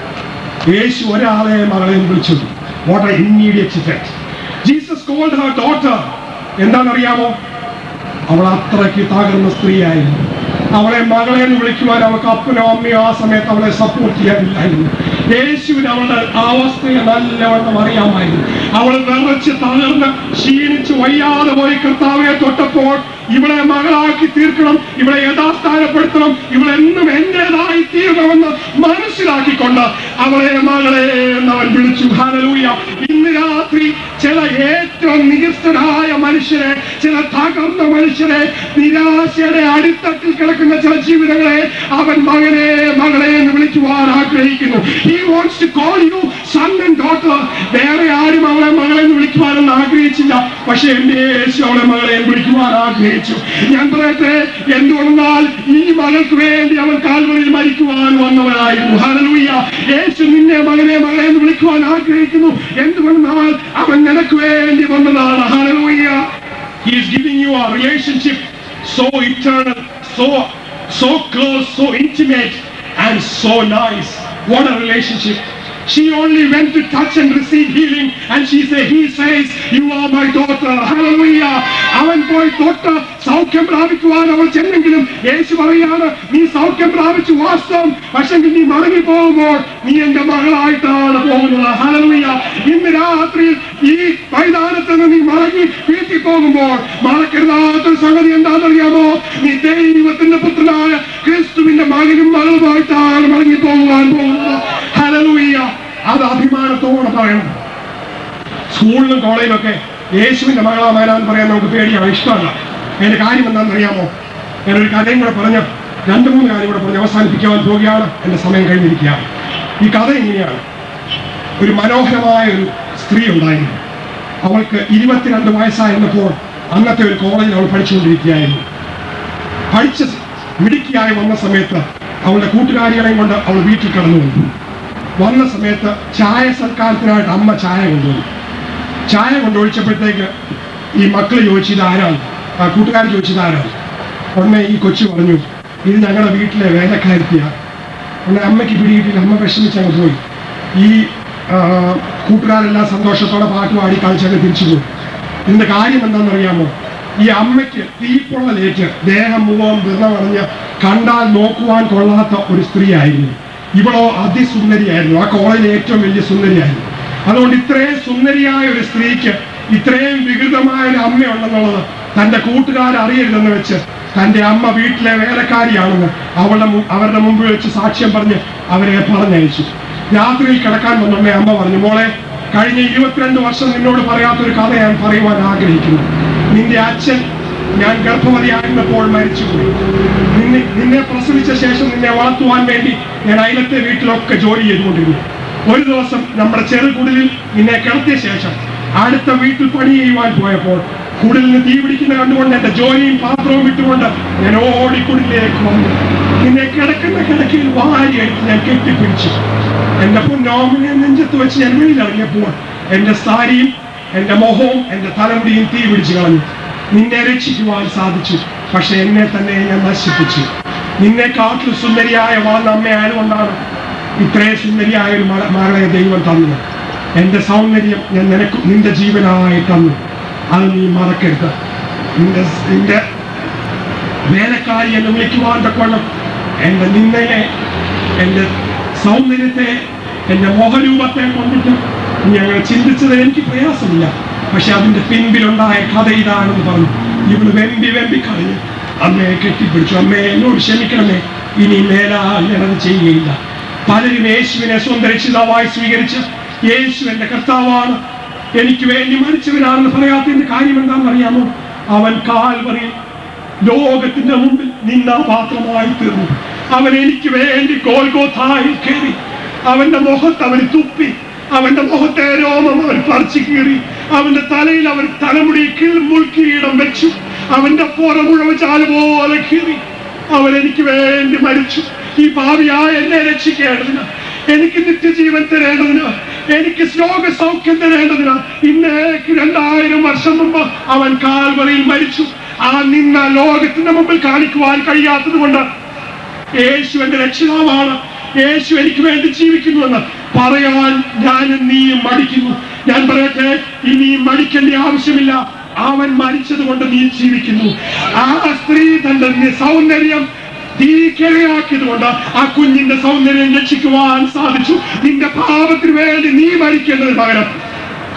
യേശു ഒരാളെ മകളെ എന്ന് വിളിച്ചു what I immediate effect Jesus called her daughter എന്താണെന്നറിയാമോ അവൾ അത്രയ്ക്ക് തകർന്ന സ്ത്രീയായിരുന്നു അവളെ മകളെ എന്ന് വിളിക്കുവാൻ അവൾക്ക് അപ്പനോ അമ്മയോ ആ സമയത്ത് അവളെ സപ്പോർട്ട് ചെയ്യാനില്ലായിരുന്നു യേശുവിന് അവളുടെ അവസ്ഥയെ നല്ലവണ്ണം അറിയാമായിരുന്നു അവൾ വിറച്ച് തകർന്ന് ക്ഷീണിച്ച് വയ്യാതെ പോയി കർത്താവിനെ തൊട്ടപ്പോൾ ഇവളെ മകളാക്കി തീർക്കണം ഇവളെ യഥാസ്ഥാനപ്പെടുത്തണം ഇവളെന്നും എന്റേതായി തീരണമെന്ന് മനസ്സിലാക്കിക്കൊണ്ട് അവളെ മകളെ എന്ന് അവൻ വിളിച്ചു ഹാലലൂയ ഇന്ന് രാത്രി ചില ഏറ്റവും നികൃഷ്ടരായ മനുഷ്യരെ ചില തകർന്ന മനുഷ്യരെ നിരാശയുടെ അടിത്തട്ടിൽ കിടക്കുന്ന ചില ജീവിതങ്ങളെ അവൻ മകനെ മകളെ എന്ന് വിളിക്കുവാൻ ആഗ്രഹിക്കുന്നു he wants to call you son and daughter വേറെ ആരും അവളെ മകളെ എന്ന് വിളിക്കുവാനൊന്നും ആഗ്രഹിച്ചില്ല പക്ഷെ എന്റെ യേശു അവളെ മകളെ എന്ന് വിളിക്കുവാൻ ആഗ്രഹിച്ചു ഞാൻ പറയട്ടെ എന്തുകൊണ്ടെന്നാൽ ഈ മകൾക്ക് വേണ്ടി അവൻ കാൽവറിയിൽ മരിക്കുവാൻ വന്നവനായിരുന്നു ഹല്ലേലൂയ യേശു നിന്നെ മകനെ മകളെ എന്ന് വിളിക്കുവാൻ ആഗ്രഹിക്കുന്നു എന്തുകൊണ്ടെന്നാൽ അവൻ നിനക്ക് വേണ്ടി വന്നതാണ് hallelujah He is giving you a relationship so eternal, so so close, so intimate, and so nice. What a relationship. She only went to touch and receive healing, and she said, He says, You are my daughter. Hallelujah. അവൻ പോയി തൊട്ട് സൗഖ്യം പ്രാപിക്കുവാൻ അവൾ ചെന്നെങ്കിലും യേശു പറയാണ് നീ സൗഖ്യം പ്രാപിച്ചു വാസ്തവം പക്ഷെങ്കിൽ നീ മടങ്ങി പോകുമ്പോൾ നീ എന്റെ മകളായിട്ടാണ് പോകുന്നത് ഹലലുയ ഇന്ന് രാത്രിയിൽ ഈ മൈതാനത്ത് നിന്ന് നീ മടങ്ങി വീട്ടിൽ പോകുമ്പോൾ മറക്കരുതാത്തൊരു സംഗതി എന്താണെന്നറിയാമോ നീ ദൈവത്തിന്റെ പുത്രനായ ക്രിസ്തുവിന്റെ മകനും മകളുമായിട്ടാണ് മടങ്ങി പോകുവാൻ പോകുന്നത് ഹലലുയ അത് അഭിമാനത്തോടെ പറയണം സ്കൂളിലും കോളേജിലും ഒക്കെ യേശുവിന്റെ മകളാ മകനാന്ന് പറയാൻ നമുക്ക് പേടിയാണ് ഇഷ്ടമല്ല എന്റെ കാര്യം എന്താണെന്ന് അറിയാമോ ഞാനൊരു കഥയും കൂടെ പറഞ്ഞ് രണ്ട് മൂന്ന് കാര്യം കൂടെ പറഞ്ഞ് അവസാനിപ്പിക്കുവാൻ പോവുകയാണ് എന്റെ സമയം കഴിഞ്ഞിരിക്കുകയാണ് ഈ കഥ ഇങ്ങനെയാണ് ഒരു മനോഹരമായ ഒരു സ്ത്രീ ഉണ്ടായിരുന്നു അവൾക്ക് ഇരുപത്തിരണ്ട് വയസ്സായിരുന്നപ്പോൾ അന്നത്തെ ഒരു കോളേജിൽ അവൾ പഠിച്ചുകൊണ്ടിരിക്കുകയായിരുന്നു പഠിച്ച് മിടുക്കിയായി വന്ന സമയത്ത് അവളുടെ കൂട്ടുകാരികളെയും കൊണ്ട് അവൾ വീട്ടിൽ കടന്നു വന്നു വന്ന സമയത്ത് ചായ സൽക്കാരത്തിനായിട്ട് അമ്മ ചായ കൊണ്ടുവന്നു ചായ കൊണ്ടൊഴിച്ചപ്പോഴത്തേക്ക് ഈ മക്കൾ ചോദിച്ചത് ആരാണ് ആ കൂട്ടുകാർ ചോദിച്ചത് ആരാണ് ഉടനെ ഈ കൊച്ചു പറഞ്ഞു ഇത് ഞങ്ങളുടെ വീട്ടിലെ വേലക്കാരത്തിയാണ് ഉടനെ അമ്മയ്ക്ക് പിടികിട്ടില്ല അമ്മ വിഷമിച്ചങ്ങ് പോയി ഈ ആ, കൂട്ടുകാരെല്ലാം സന്തോഷത്തോടെ പാട്ട് പാടി കളിച്ചങ്ങ് തിരിച്ചു പോയി ഇതിന്റെ കാര്യം എന്താണെന്നറിയാമോ ഈ അമ്മയ്ക്ക് തീപ്പൊള്ളലേറ്റ് ദേഹം മുഖം വിറമറിഞ്ഞ് കണ്ടാൽ നോക്കുവാൻ കൊള്ളാത്ത ഒരു സ്ത്രീ ആയിരുന്നു ഇവളോ അതിസുന്ദരിയായിരുന്നു ആ കോളേജിലെ ഏറ്റവും വലിയ സുന്ദരിയായിരുന്നു അതുകൊണ്ട് ഇത്രയും സുന്ദരിയായ ഒരു സ്ത്രീക്ക് ഇത്രയും വികൃതമായ ഒരു അമ്മയുണ്ടെന്നുള്ളത് തന്റെ കൂട്ടുകാർ അറിയരുതെന്ന് വെച്ച് തന്റെ അമ്മ വീട്ടിലെ വേലക്കാരിയാണെന്ന് അവളുടെ മു- അവരുടെ മുമ്പിൽ വെച്ച് സാക്ഷ്യം പറഞ്ഞ് അവരെ പറഞ്ഞയച്ചു രാത്രിയിൽ കിടക്കാൻ വന്നുടനെ അമ്മ പറഞ്ഞു മോളെ കഴിഞ്ഞ ഇരുപത്തിരണ്ട് വർഷം നിന്നോട് പറയാത്തൊരു കഥ ഞാൻ പറയുവാൻ ആഗ്രഹിക്കുന്നു നിന്റെ അച്ഛൻ ഞാൻ ഗർഭവതിയായിരുന്നപ്പോൾ മരിച്ചുപോയി നിന്നെ നിന്നെ പ്രസവിച്ച ശേഷം നിന്നെ വളർത്തുവാൻ വേണ്ടി ഞാൻ അയലത്തെ വീട്ടിലൊക്കെ ജോലി ചെയ്തുകൊണ്ടിരുന്നു ഒരു ദിവസം നമ്മുടെ ചെറുകുടിലിൽ നിന്നെ കിടത്തിയ ശേഷം അടുത്ത വീട്ടിൽ പണി ചെയ്യുവാൻ പോയപ്പോൾ കുടിലിന് തീ പിടിക്കുന്ന കണ്ടുകൊണ്ട് എന്റെ ജോലിയും പാത്രവും വിട്ടുകൊണ്ട് ഞാൻ ഓടിക്കുടിലേക്ക് വന്നു നിന്നെ കിടക്കുന്ന കിടക്കയിൽ വാരി എടുത്ത് ഞാൻ കെട്ടിപ്പിടിച്ചു എന്റെ പൊന്നോമിനെ നെഞ്ചത്ത് വെച്ച് ഞാൻ വെളിയിലിറങ്ങിയപ്പോൾ എന്റെ സാരിയും എന്റെ മുഖവും എന്റെ തലമുടിയും തീ പിടിച്ചു കളഞ്ഞു നിന്നെ രക്ഷിക്കുവാൻ സാധിച്ചു പക്ഷെ എന്നെ തന്നെ ഞാൻ നശിപ്പിച്ചു നിന്നെ കാട്ടിൽ സുന്ദരിയായ വാന്ന അമ്മയായതുകൊണ്ടാണ് ഇത്രയും സുന്ദരിയായ ഒരു മക- മകളെ ദൈവം തന്നത് എന്റെ സൗന്ദര്യം ഞാൻ നിനക്ക് നിന്റെ ജീവനായി തന്നു അത് നീ മറക്കരുത് നിന്റെ നിന്റെ വേലക്കാരി എന്നെ വിളിക്കുവാൻ തക്കവണ്ണം എന്റെ നിന്നയെ എന്റെ സൗന്ദര്യത്തെ എന്റെ മോഹരൂപത്തെ കൊണ്ടിട്ട് ഞങ്ങൾ ചിന്തിച്ചത് എനിക്ക് പ്രയാസമില്ല പക്ഷെ അതിന്റെ പിൻപിലുണ്ടായ കഥ ഇതാണെന്ന് പറഞ്ഞു ഇവള് വെമ്പി വെമ്പി കളഞ്ഞു അമ്മയെ കെട്ടിപ്പിടിച്ചു അമ്മയെ എന്നോട് ക്ഷമിക്കണമേ ഇനി മേലാൽ ഞാനത് ചെയ്യുകയില്ല പലരും യേശുവിനെ സ്വന്തം രക്ഷിതാവായി സ്വീകരിച്ച് യേശു എന്റെ കർത്താവാണ് എനിക്ക് വേണ്ടി മരിച്ചവനാണെന്ന് പറയാത്തതിന്റെ കാര്യം എന്താണെന്ന് അറിയാമോ അവൻ കാൽവറിയിൽ ലോകത്തിന്റെ മുമ്പിൽ നിന്നാപാത്രമായി തീർന്നു അവൻ എനിക്ക് വേണ്ടി ഗോൽഗോഥായിൽ കയറി അവന്റെ മുഖത്ത് അവൻ തുപ്പി അവന്റെ മുഖത്തെ രോമം അവൻ പറിച്ചു കീറി അവന്റെ തലയിൽ അവൻ തലമുടി കീഴ് മുൾക്കിരീടം വെച്ചു അവന്റെ പുറമുഴവ ചാല് പോലെ കീറി അവൻ എനിക്ക് വേണ്ടി മരിച്ചു ഈ ഭാവിയായ എന്നെ രക്ഷിക്കേണ്ടതിന് എനിക്ക് നിത്യജീവൻ തരേണ്ടതിന് എനിക്ക് ശ്ലോക സൗഖ്യം തരേണ്ടതിന് ഇന്നേക്ക് രണ്ടായിരം വർഷം മുമ്പ് അവൻ കാൽവറിയിൽ മരിച്ചു ആ നിന്ന ലോകത്തിന്റെ മുമ്പിൽ കാണിക്കുവാൻ കഴിയാത്തത് കൊണ്ട് യേശു എന്റെ രക്ഷിതാവാണ് യേശു എനിക്ക് വേണ്ടി ജീവിക്കുന്നുവെന്ന് പറയാൻ ഞാനും നീയും മടിക്കുന്നു ഞാൻ പറയട്ടെ ഇനിയും മടിക്കേണ്ട ആവശ്യമില്ല അവൻ മരിച്ചത് കൊണ്ട് നീ ജീവിക്കുന്നു ആ സ്ത്രീ തന്റെ നി- സൗന്ദര്യം തീക്കിരയാക്കിയത് കൊണ്ട് ആ കുഞ്ഞിന്റെ സൗന്ദര്യം രക്ഷിക്കുവാൻ സാധിച്ചു നിന്റെ പാപത്തിന് വേണ്ടി നീ മരിക്കേണ്ടതിന് പകരം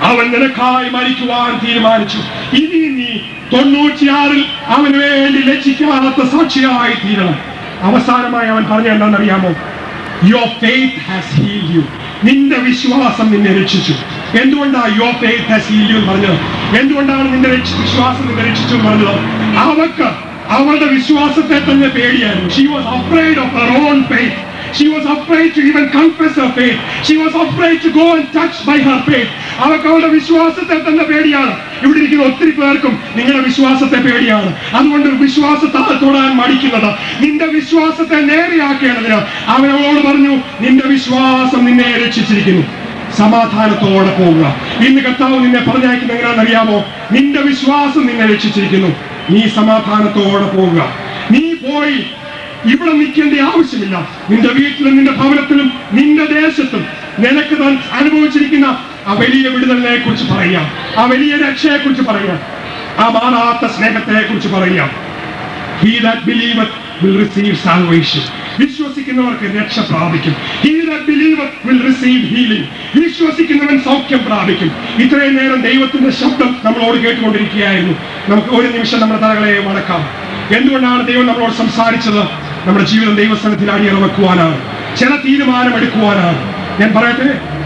അവൻ നിനക്കായി മരിക്കുവാൻ തീരുമാനിച്ചു ഇനി നീ തൊണ്ണൂറ്റിയാറിൽ അവന് വേണ്ടി ലജ്ജിക്കാത്ത സാക്ഷിയായി തീരണം അവസാനമായി അവൻ പറഞ്ഞ എന്താണെന്നറിയാമോ your faith has heal you നിന്റെ വിശ്വാസം നിന്നെ രക്ഷിച്ചു എന്തുകൊണ്ടാണ് your faith has heal you എന്ന് പറഞ്ഞത് എന്തുകൊണ്ടാണ് നിന്റെ രക്ഷ- വിശ്വാസം നിന്നെ രക്ഷിച്ചു എന്ന് പറഞ്ഞത് അവക്ക് അവളുടെ വിശ്വാസത്തെ തന്നെ പേടിയായിരുന്നു she was afraid of her own faith She was afraid to even confess her faith. She was afraid to go and touch by her faith. അവർക്ക് അവളുടെ വിശ്വാസത്തെ തന്നെ പേടിയാണ് ഇവിടെ ഇരിക്കുന്ന ഒത്തിരി പേർക്കും നിങ്ങളുടെ വിശ്വാസത്തെ പേടിയാണ് അതുകൊണ്ട് വിശ്വാസത്താൽ തൊടാൻ മടിക്കുന്നത് നിന്റെ വിശ്വാസത്തെ നേരെയാക്കേണ്ടതിന് അവൻ അവളോട് പറഞ്ഞു നിന്റെ വിശ്വാസം നിന്നെ രക്ഷിച്ചിരിക്കുന്നു സമാധാനത്തോടെ പോവുക ഇന്ന് കർത്താവ് നിന്നെ പറഞ്ഞയക്കുന്ന എങ്ങനെയാണെന്നറിയാമോ നിന്റെ വിശ്വാസം നിന്നെ രക്ഷിച്ചിരിക്കുന്നു നീ സമാധാനത്തോടെ പോവുക നീ പോയി ഇവിടെ നിൽക്കേണ്ട ആവശ്യമില്ല നിന്റെ വീട്ടിലും നിന്റെ ഭവനത്തിലും നിന്റെ ദേശത്തും നിനക്ക് താൻ അനുഭവിച്ചിരിക്കുന്ന ആ വലിയ വിടുതലിനെ കുറിച്ച് പറയാം ആ വലിയ രക്ഷയെ കുറിച്ച് പറയാം ആ മാറാത്ത സ്നേഹത്തെ കുറിച്ച് പറയാം He that believeth will receive salvation. വിശ്വസിക്കുന്നവർക്ക് രക്ഷ പ്രാപിക്കും He that believeth will receive healing. വിശ്വസിക്കുന്നവൻ സൗഖ്യം പ്രാപിക്കും ഇത്രയും നേരം ദൈവത്തിന്റെ ശബ്ദം നമ്മളോട് കേട്ടുകൊണ്ടിരിക്കുകയായിരുന്നു നമുക്ക് ഒരു നിമിഷം നമ്മുടെ തലകളെ വണക്കാം എന്തുകൊണ്ടാണ് ദൈവം നമ്മളോട് സംസാരിച്ചത് നമ്മുടെ ജീവിതം ദൈവസ്ഥാനത്തിൽ അടിയറവെക്കുവാനാണ് ചില തീരുമാനം എടുക്കുവാനാണ് ഞാൻ പറയട്ടെ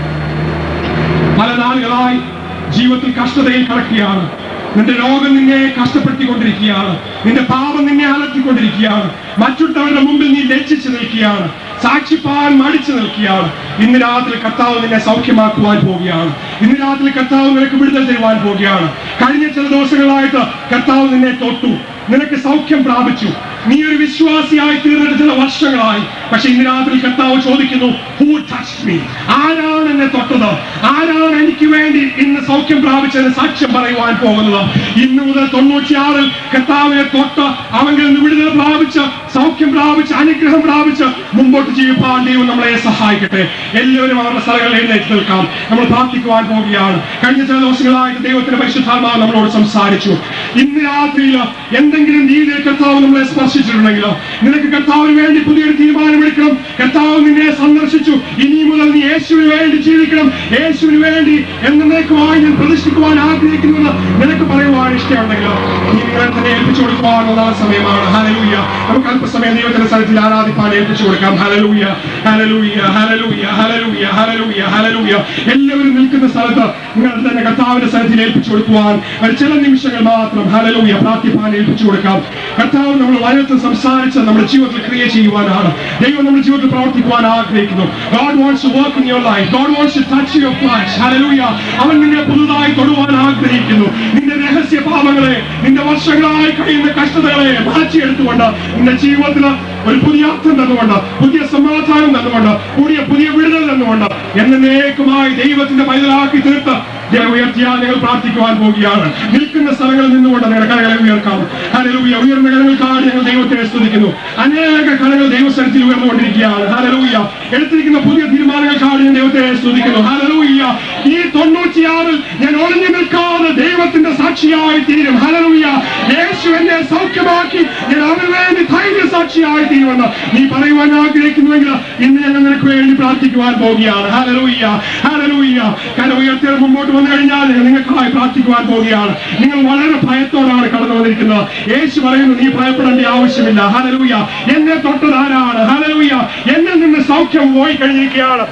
പല നാളുകളായി ജീവിതത്തിൽ കഷ്ടതയിൽ കിടക്കുകയാണ് നിന്റെ രോഗം നിന്നെ കഷ്ടപ്പെടുത്തിക്കൊണ്ടിരിക്കുകയാണ് നിന്റെ പാപം നിന്നെ അലട്ടിക്കൊണ്ടിരിക്കുകയാണ് മറ്റുള്ളവരുടെ മുമ്പിൽ നീ ലജ്ജിച്ചു നിൽക്കുകയാണ് സാക്ഷിപ്പാൻ മടിച്ചു നിൽക്കുകയാണ് ഇന്ന് രാത്രി കർത്താവ് നിന്നെ സൗഖ്യമാക്കുവാൻ പോവുകയാണ് ഇന്ന് രാത്രി കർത്താവ് നിനക്ക് വിടുതൽ തരുവാൻ പോവുകയാണ് കഴിഞ്ഞ ചില ദിവസങ്ങളായിട്ട് കർത്താവ് നിന്നെ തൊട്ടു നിനക്ക് സൗഖ്യം പ്രാപിച്ചു നീ ഒരു വിശ്വാസിയായി തീർന്നിട്ട് ചില വർഷങ്ങളായി പക്ഷെ ഇന്ന് രാത്രി കർത്താവ് ചോദിക്കുന്നു ഹൂ ടച്ച് മീ ആരാണ് എന്നെ തൊട്ടത് ആരാണ് എനിക്ക് വേണ്ടി ഇന്ന് സൗഖ്യം പ്രാപിച്ചതിന് സാക്ഷ്യം പറയുവാൻ പോകുന്നത് ഇന്ന് മുതൽ തൊണ്ണൂറ്റിയാറിൽ കർത്താവിനെ തൊട്ട് അവങ്കിൽ നിന്ന് വിടുതൽ പ്രാപിച്ച് സൗഖ്യം പ്രാപിച്ച് അനുഗ്രഹം പ്രാപിച്ച് മുമ്പോട്ട് ജീവിപ്പാൻ ദൈവം നമ്മളെ സഹായിക്കട്ടെ എല്ലാവരും അവരുടെ സ്ഥലങ്ങളിൽ എഴുന്നേറ്റ് നിൽക്കാം നമ്മൾ പ്രാർത്ഥിക്കുവാൻ പോവുകയാണ് കഴിഞ്ഞ ചില ദിവസങ്ങളായിട്ട് ദൈവത്തിന്റെ പരിശുദ്ധാത്മാവ് നമ്മളോട് സംസാരിച്ചു ഇന്ന് രാത്രിയിൽ എന്തെങ്കിലും രീതിയിൽ കർത്താവ് നമ്മളെ സ്പർശിച്ചിട്ടുണ്ടെങ്കിലോ നിനക്ക് കർത്താവിന് വേണ്ടി പുതിയൊരു തീരുമാനമെടുക്കണം കർത്താവ് നിന്നെ സന്ദർശിച്ചു ഇനി മുതൽ നീ യേശുവിന് വേണ്ടി ജീവിക്കണം യേശുവിന് വേണ്ടി എന്നേക്കുമായി ഞാൻ പ്രതിഷ്ഠിക്കുവാൻ ആഗ്രഹിക്കുന്നുവെന്ന് നിനക്ക് പറയുവാൻ ഇഷ്ടമുണ്ടെങ്കിലോ നീ നിങ്ങളെ തന്നെ ഏൽപ്പിച്ചു കൊടുക്കുവാനുള്ള സമയമാണ് ഹലലൂയ നമുക്ക് അല്പസമയം ദൈവത്തിന്റെ സ്ഥലത്തിൽ ആരാധിപ്പാൻ ഏൽപ്പിച്ചു കൊടുക്കാം ഹലലൂയ ഹലലൂയ ഹലലൂയ ഹലലൂയ ഹലലൂയ ഹലലൂയ എല്ലാവരും നിൽക്കുന്ന സ്ഥലത്ത് നിങ്ങൾ തന്നെ കർത്താവിന്റെ സ്ഥലത്തിൽ ഏൽപ്പിച്ചു കൊടുക്കുവാൻ ഒരു ചില നിമിഷങ്ങൾ മാത്രം ഹലലൂയ പ്രാർത്ഥിപ്പാൻ ഏൽപ്പിച്ചു കൊടുക്കാം കർത്താവ് നമ്മൾ വനത്ത് സംസാരിച്ച് നമ്മുടെ ജീവിതത്തിൽ ക്രിയ ചെയ്യുവാനാണ് ദൈവം നമ്മുടെ ജീവിതത്തിൽ പ്രവർത്തിക്കുവാൻ ആഗ്രഹിക്കുന്നു God wants to work in your life. God wants to touch your flesh. Hallelujah. അവൻ നിന്നെ പുതുതായി തൊടുവാൻ ആഗ്രഹിക്കുന്നു നിന്റെ രഹസ്യ പാപങ്ങളെ നിന്റെ വർഷങ്ങളായി കഴിയുന്ന കഷ്ടതകളെ മാറ്റിയെടുത്തുകൊണ്ട് നിന്റെ ജീവിതത്തിൽ ഒരു പുതിയ അർത്ഥം തന്നുകൊണ്ട് പുതിയ സമാധാനം തന്നുകൊണ്ട് പുതിയ പുതിയ വിടുതൽ തന്നുകൊണ്ട് എന്നേക്കുമായി ദൈവത്തിന്റെ പൈതലാക്കി തീർത്ത് ജനം ഉയർത്തിയാൽ നിങ്ങൾ പ്രാർത്ഥിക്കുവാൻ പോവുകയാണ് നിൽക്കുന്ന സ്ഥലങ്ങളിൽ നിന്നുകൊണ്ട് നിങ്ങളുടെ കരകളെ ഉയർക്കാം ഹലലൂയ ഉയർന്ന കരങ്ങൾക്കാണ് ഞങ്ങൾ ദൈവത്തെ സ്തുതിക്കുന്നു അനേക കരങ്ങൾ ദൈവസ്ഥലത്തിൽ ഉയർന്നുകൊണ്ടിരിക്കുകയാണ് ഹലലൂയ എടുത്തിരിക്കുന്ന പുതിയ തീരുമാനങ്ങൾക്കാണ് ഞാൻ ദൈവത്തെ സ്തുതിക്കുന്നു ഹലലൂയ ഈ തൊണ്ണൂറ്റിയാറിൽ ഞാൻ ഒളിഞ്ഞു നിൽക്കാതെ ദൈവത്തിന്റെ സാക്ഷിയായി തീരും ഹലലൂയ യേശു എന്നെ സൗഖ്യമാക്കി ഞാൻ അവന് വേണ്ടി ധൈര്യ സാക്ഷിയായി തീരുമെന്ന് നീ പറയുവാൻ ആഗ്രഹിക്കുന്നുവെങ്കിൽ ഇന്ന് ഞങ്ങൾ നിനക്ക് വേണ്ടി പ്രാർത്ഥിക്കുവാൻ പോവുകയാണ് ഹലലൂയ ഹലലൂയ കര ഉയർത്തിയത് മുമ്പോട്ട് വന്നു കഴിഞ്ഞാൽ ഞങ്ങൾ നിങ്ങൾക്കായി പ്രാർത്ഥിക്കുവാൻ പോവുകയാണ് നിങ്ങൾ വളരെ ഭയത്തോടാണ് കടന്നു വന്നിരിക്കുന്നത് യേശു പറയുന്നു നീ ഭയപ്പെടേണ്ട ആവശ്യമില്ല ഹലലൂയ എന്നെ തൊട്ടത് ആരാണ് ഹലലൂയ എന്നിൽ നിന്ന് സൗഖ്യം പോയി കഴിഞ്ഞിരിക്കുകയാണ്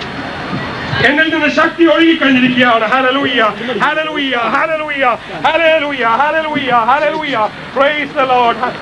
എന്നിൽ നിന്ന് ശക്തി ഒഴുകി കഴിഞ്ഞിരിക്കുകയാണ് hallelujah hallelujah hallelujah hallelujah hallelujah hallelujah praise the Lord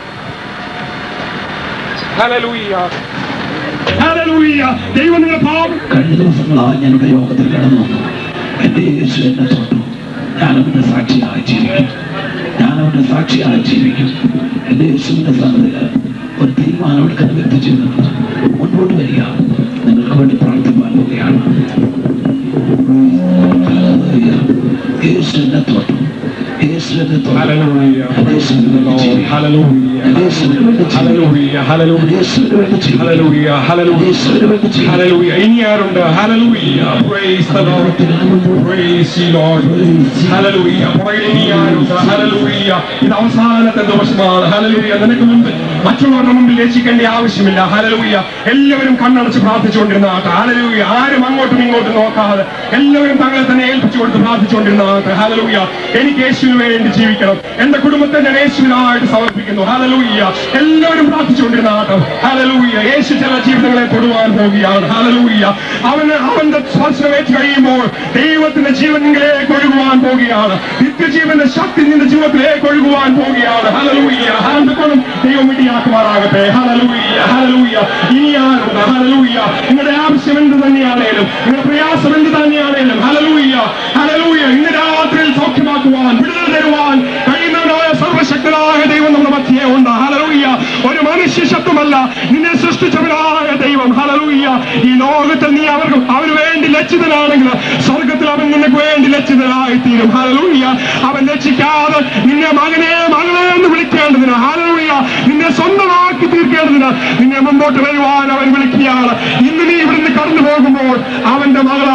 hallelujah hallelujah ദൈവം നിങ്ങളുടെ പാപം കഴിഞ്ഞ ദിവസങ്ങളായി ഞാൻ ഇവിടെ യോഗത്തിൽ കിടന്നു എന്റെ യേശു എന്നെ തൊട്ടു ഞാൻ അവന്റെ സാക്ഷിയായി ജീവിക്കും ഞാൻ അവന്റെ സാക്ഷിയായി ജീവിക്കും എന്റെ യേശുവിന്റെ സ്ഥാനത്തിൽ ഒരു തീരുമാനം എടുക്കുന്ന വ്യക്തി ജീവിതത്തിൽ മുൻപോട്ട് വരിക നിങ്ങൾക്ക് വേണ്ടി പ്രാർത്ഥിക്കാൻ പോവുകയാണ് യേശു എന്നെ തൊട്ടു യേശു യേശുവിനെ തൊട്ട് Hallelujah. യേശുവിന് വേണ്ടി Lord, ജീവിക്കാം. hallelujah. യേശുവിന് വേണ്ടി ജീവിക്കാം. Hallelujah. Hallelujah. യേശുവിന് വേണ്ടി ജീവിക്കാം. Hallelujah. Hallelujah. യേശുവിന് വേണ്ടി ജീവിക്കാം. Hallelujah. ഇനി ആരുണ്ട് Hallelujah. Praise the Lord. Praise the Lord. Hallelujah. പുറകിൽ ഇനി ആരുണ്ട് Hallelujah. ഇത് അവസാനത്തെ ദിവസമാണ് Hallelujah. നിനക്ക് മുമ്പ് മറ്റുള്ളവരുടെ മുമ്പിൽ രക്ഷിക്കേണ്ട ആവശ്യമില്ല Hallelujah. എല്ലാവരും കണ്ണടച്ച് പ്രാർത്ഥിച്ചുകൊണ്ടിരുന്ന ആട്ടെ Hallelujah. ആരും അങ്ങോട്ടും ഇങ്ങോട്ടും നോക്കാതെ എല്ലാവരും തങ്ങളെ തന്നെ ഏൽപ്പിച്ചു കൊടുത്ത് പ്രാർത്ഥിച്ചുകൊണ്ടിരുന്ന ആട്ടെ Hallelujah. എനിക്ക് യേശുവിന് വേണ്ടി ജീവിക്കണം എന്റെ കുടുംബത്തെ ഞാൻ യേശുവിനായിട്ട് സമർപ്പിക്കുന്നു Hallelujah. എല്ലാവരും പ്രാർത്ഥിച്ചുകൊണ്ടിരുന്ന ആട്ടം Hallelujah. യേശു ചില ജീവിതങ്ങളെ തൊടുവാൻ പോവുകയാണ് Hallelujah. അവന് അവന്റെ സ്പർശനമേറ്റ് കഴിയുമ്പോൾ ദൈവത്തിന്റെ ജീവനിലേക്ക് ഒഴുകുവാൻ പോവുകയാണ് നിത്യജീവന്റെ ശക്തി നിന്റെ ജീവിതത്തിലേക്ക് ഒഴുകുവാൻ പോവുകയാണ് Hallelujah. ഹാൻഡുകളും ദൈവം ഇടിയാക്കുമാറാകട്ടെ Hallelujah. Hallelujah. ഇനി ആരുണ്ട് Hallelujah. നിങ്ങളുടെ ആവശ്യം എന്ത് തന്നെയാണേലും നിങ്ങളുടെ പ്രയാസം എന്ത് തന്നെയാണേലും Hallelujah. Hallelujah. ഇന്ന് രാത്രിയിൽ സൗഖ്യമാക്കുവാൻ വിടുതൽ തരുവാൻ കഴിയുന്നവനായ സർവശക്തനായ ദൈവം നമ്മുടെ മധ്യേ ഉണ്ട് ഹലലൂയ ഒരു മനുഷ്യ ശബ്ദമല്ല നിന്നെ സൃഷ്ടിച്ചവനായ ദൈവം ഹലലൂയ ഈ ലോകത്തിൽ നീ അവർക്ക് അവന് വേണ്ടി ലജ്ജിതനാണെങ്കിൽ സ്വർഗത്തിൽ അവൻ നിനക്ക് വേണ്ടി ലജ്ജിതനായി തീരും ഹലലൂയ അവൻ രക്ഷിക്കാതെ നിന്നെ മകനെ മകളെ എന്ന് വിളിക്കേണ്ടതിന് ഹലലൂയ നിന്നെ സ്വന്തമാക്കി തീർക്കേണ്ടതിന് നിന്നെ മുമ്പോട്ട് വരുവാൻ അവൻ വിളിക്കുകയാണ് ഇന്ന് നീ ഇവിടുന്ന് കടന്നു പോകുമ്പോൾ അവന്റെ മകളാ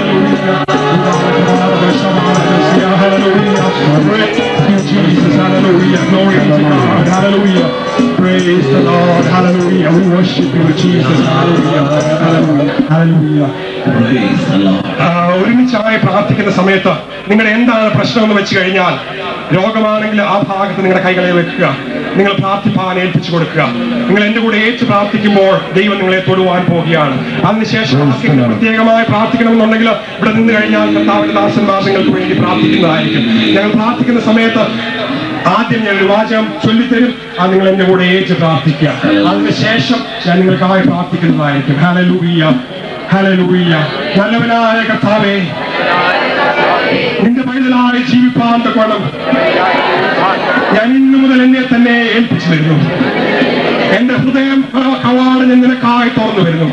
Jesus, hallelujah. Glory to God, hallelujah. Praise the Lord, hallelujah. We worship you, Jesus, hallelujah, hallelujah, hallelujah. Praise the Lord. ആ, ഒരുമിച്ചായി പ്രാർത്ഥിക്കുന്ന സമയത്ത് നിങ്ങളുടെ എന്താണ് പ്രശ്നം എന്ന് വെച്ച് കഴിഞ്ഞാൽ രോഗമാണെങ്കിൽ ആ ഭാഗത്ത് നിങ്ങളുടെ കൈകളെ വെക്കുക നിങ്ങൾ പ്രാർത്ഥിപ്പാൻ ഏൽപ്പിച്ചു കൊടുക്കുക നിങ്ങൾ എന്റെ കൂടെ ഏറ്റു പ്രാർത്ഥിക്കുമ്പോൾ ദൈവം നിങ്ങളെ തൊടുവാൻ പോവുകയാണ് അതിനുശേഷം ആർക്കെങ്കിലും പ്രത്യേകമായി പ്രാർത്ഥിക്കണമെന്നുണ്ടെങ്കിൽ ഇവിടെ നിന്ന് കഴിഞ്ഞാൽ കർത്താവിന്റെ ദാസന്മാർ നിങ്ങൾക്ക് വേണ്ടി പ്രാർത്ഥിക്കുന്നതായിരിക്കും ഞങ്ങൾ പ്രാർത്ഥിക്കുന്ന സമയത്ത് ആദ്യം ഞാൻ ഒരു വാചകം ചൊല്ലിത്തരും അത് നിങ്ങൾ എന്റെ കൂടെ ഏറ്റു പ്രാർത്ഥിക്കുക അതിനുശേഷം ഞാൻ നിങ്ങൾക്കായി പ്രാർത്ഥിക്കുന്നതായിരിക്കും ഹലലൂയ ഹലലൂയ നല്ലവനായ കർത്താവേ നിന്റെ പൈതലായി ജീവിപ്പാൻ തക്കോണം ഞാൻ ഇന്നു മുതൽ എന്നെ തന്നെ ഏൽപ്പിച്ചു വരുന്നു എന്റെ ഹൃദയം ക- കവാടം ഞാൻ നിനക്കായി തുറന്നു വരുന്നു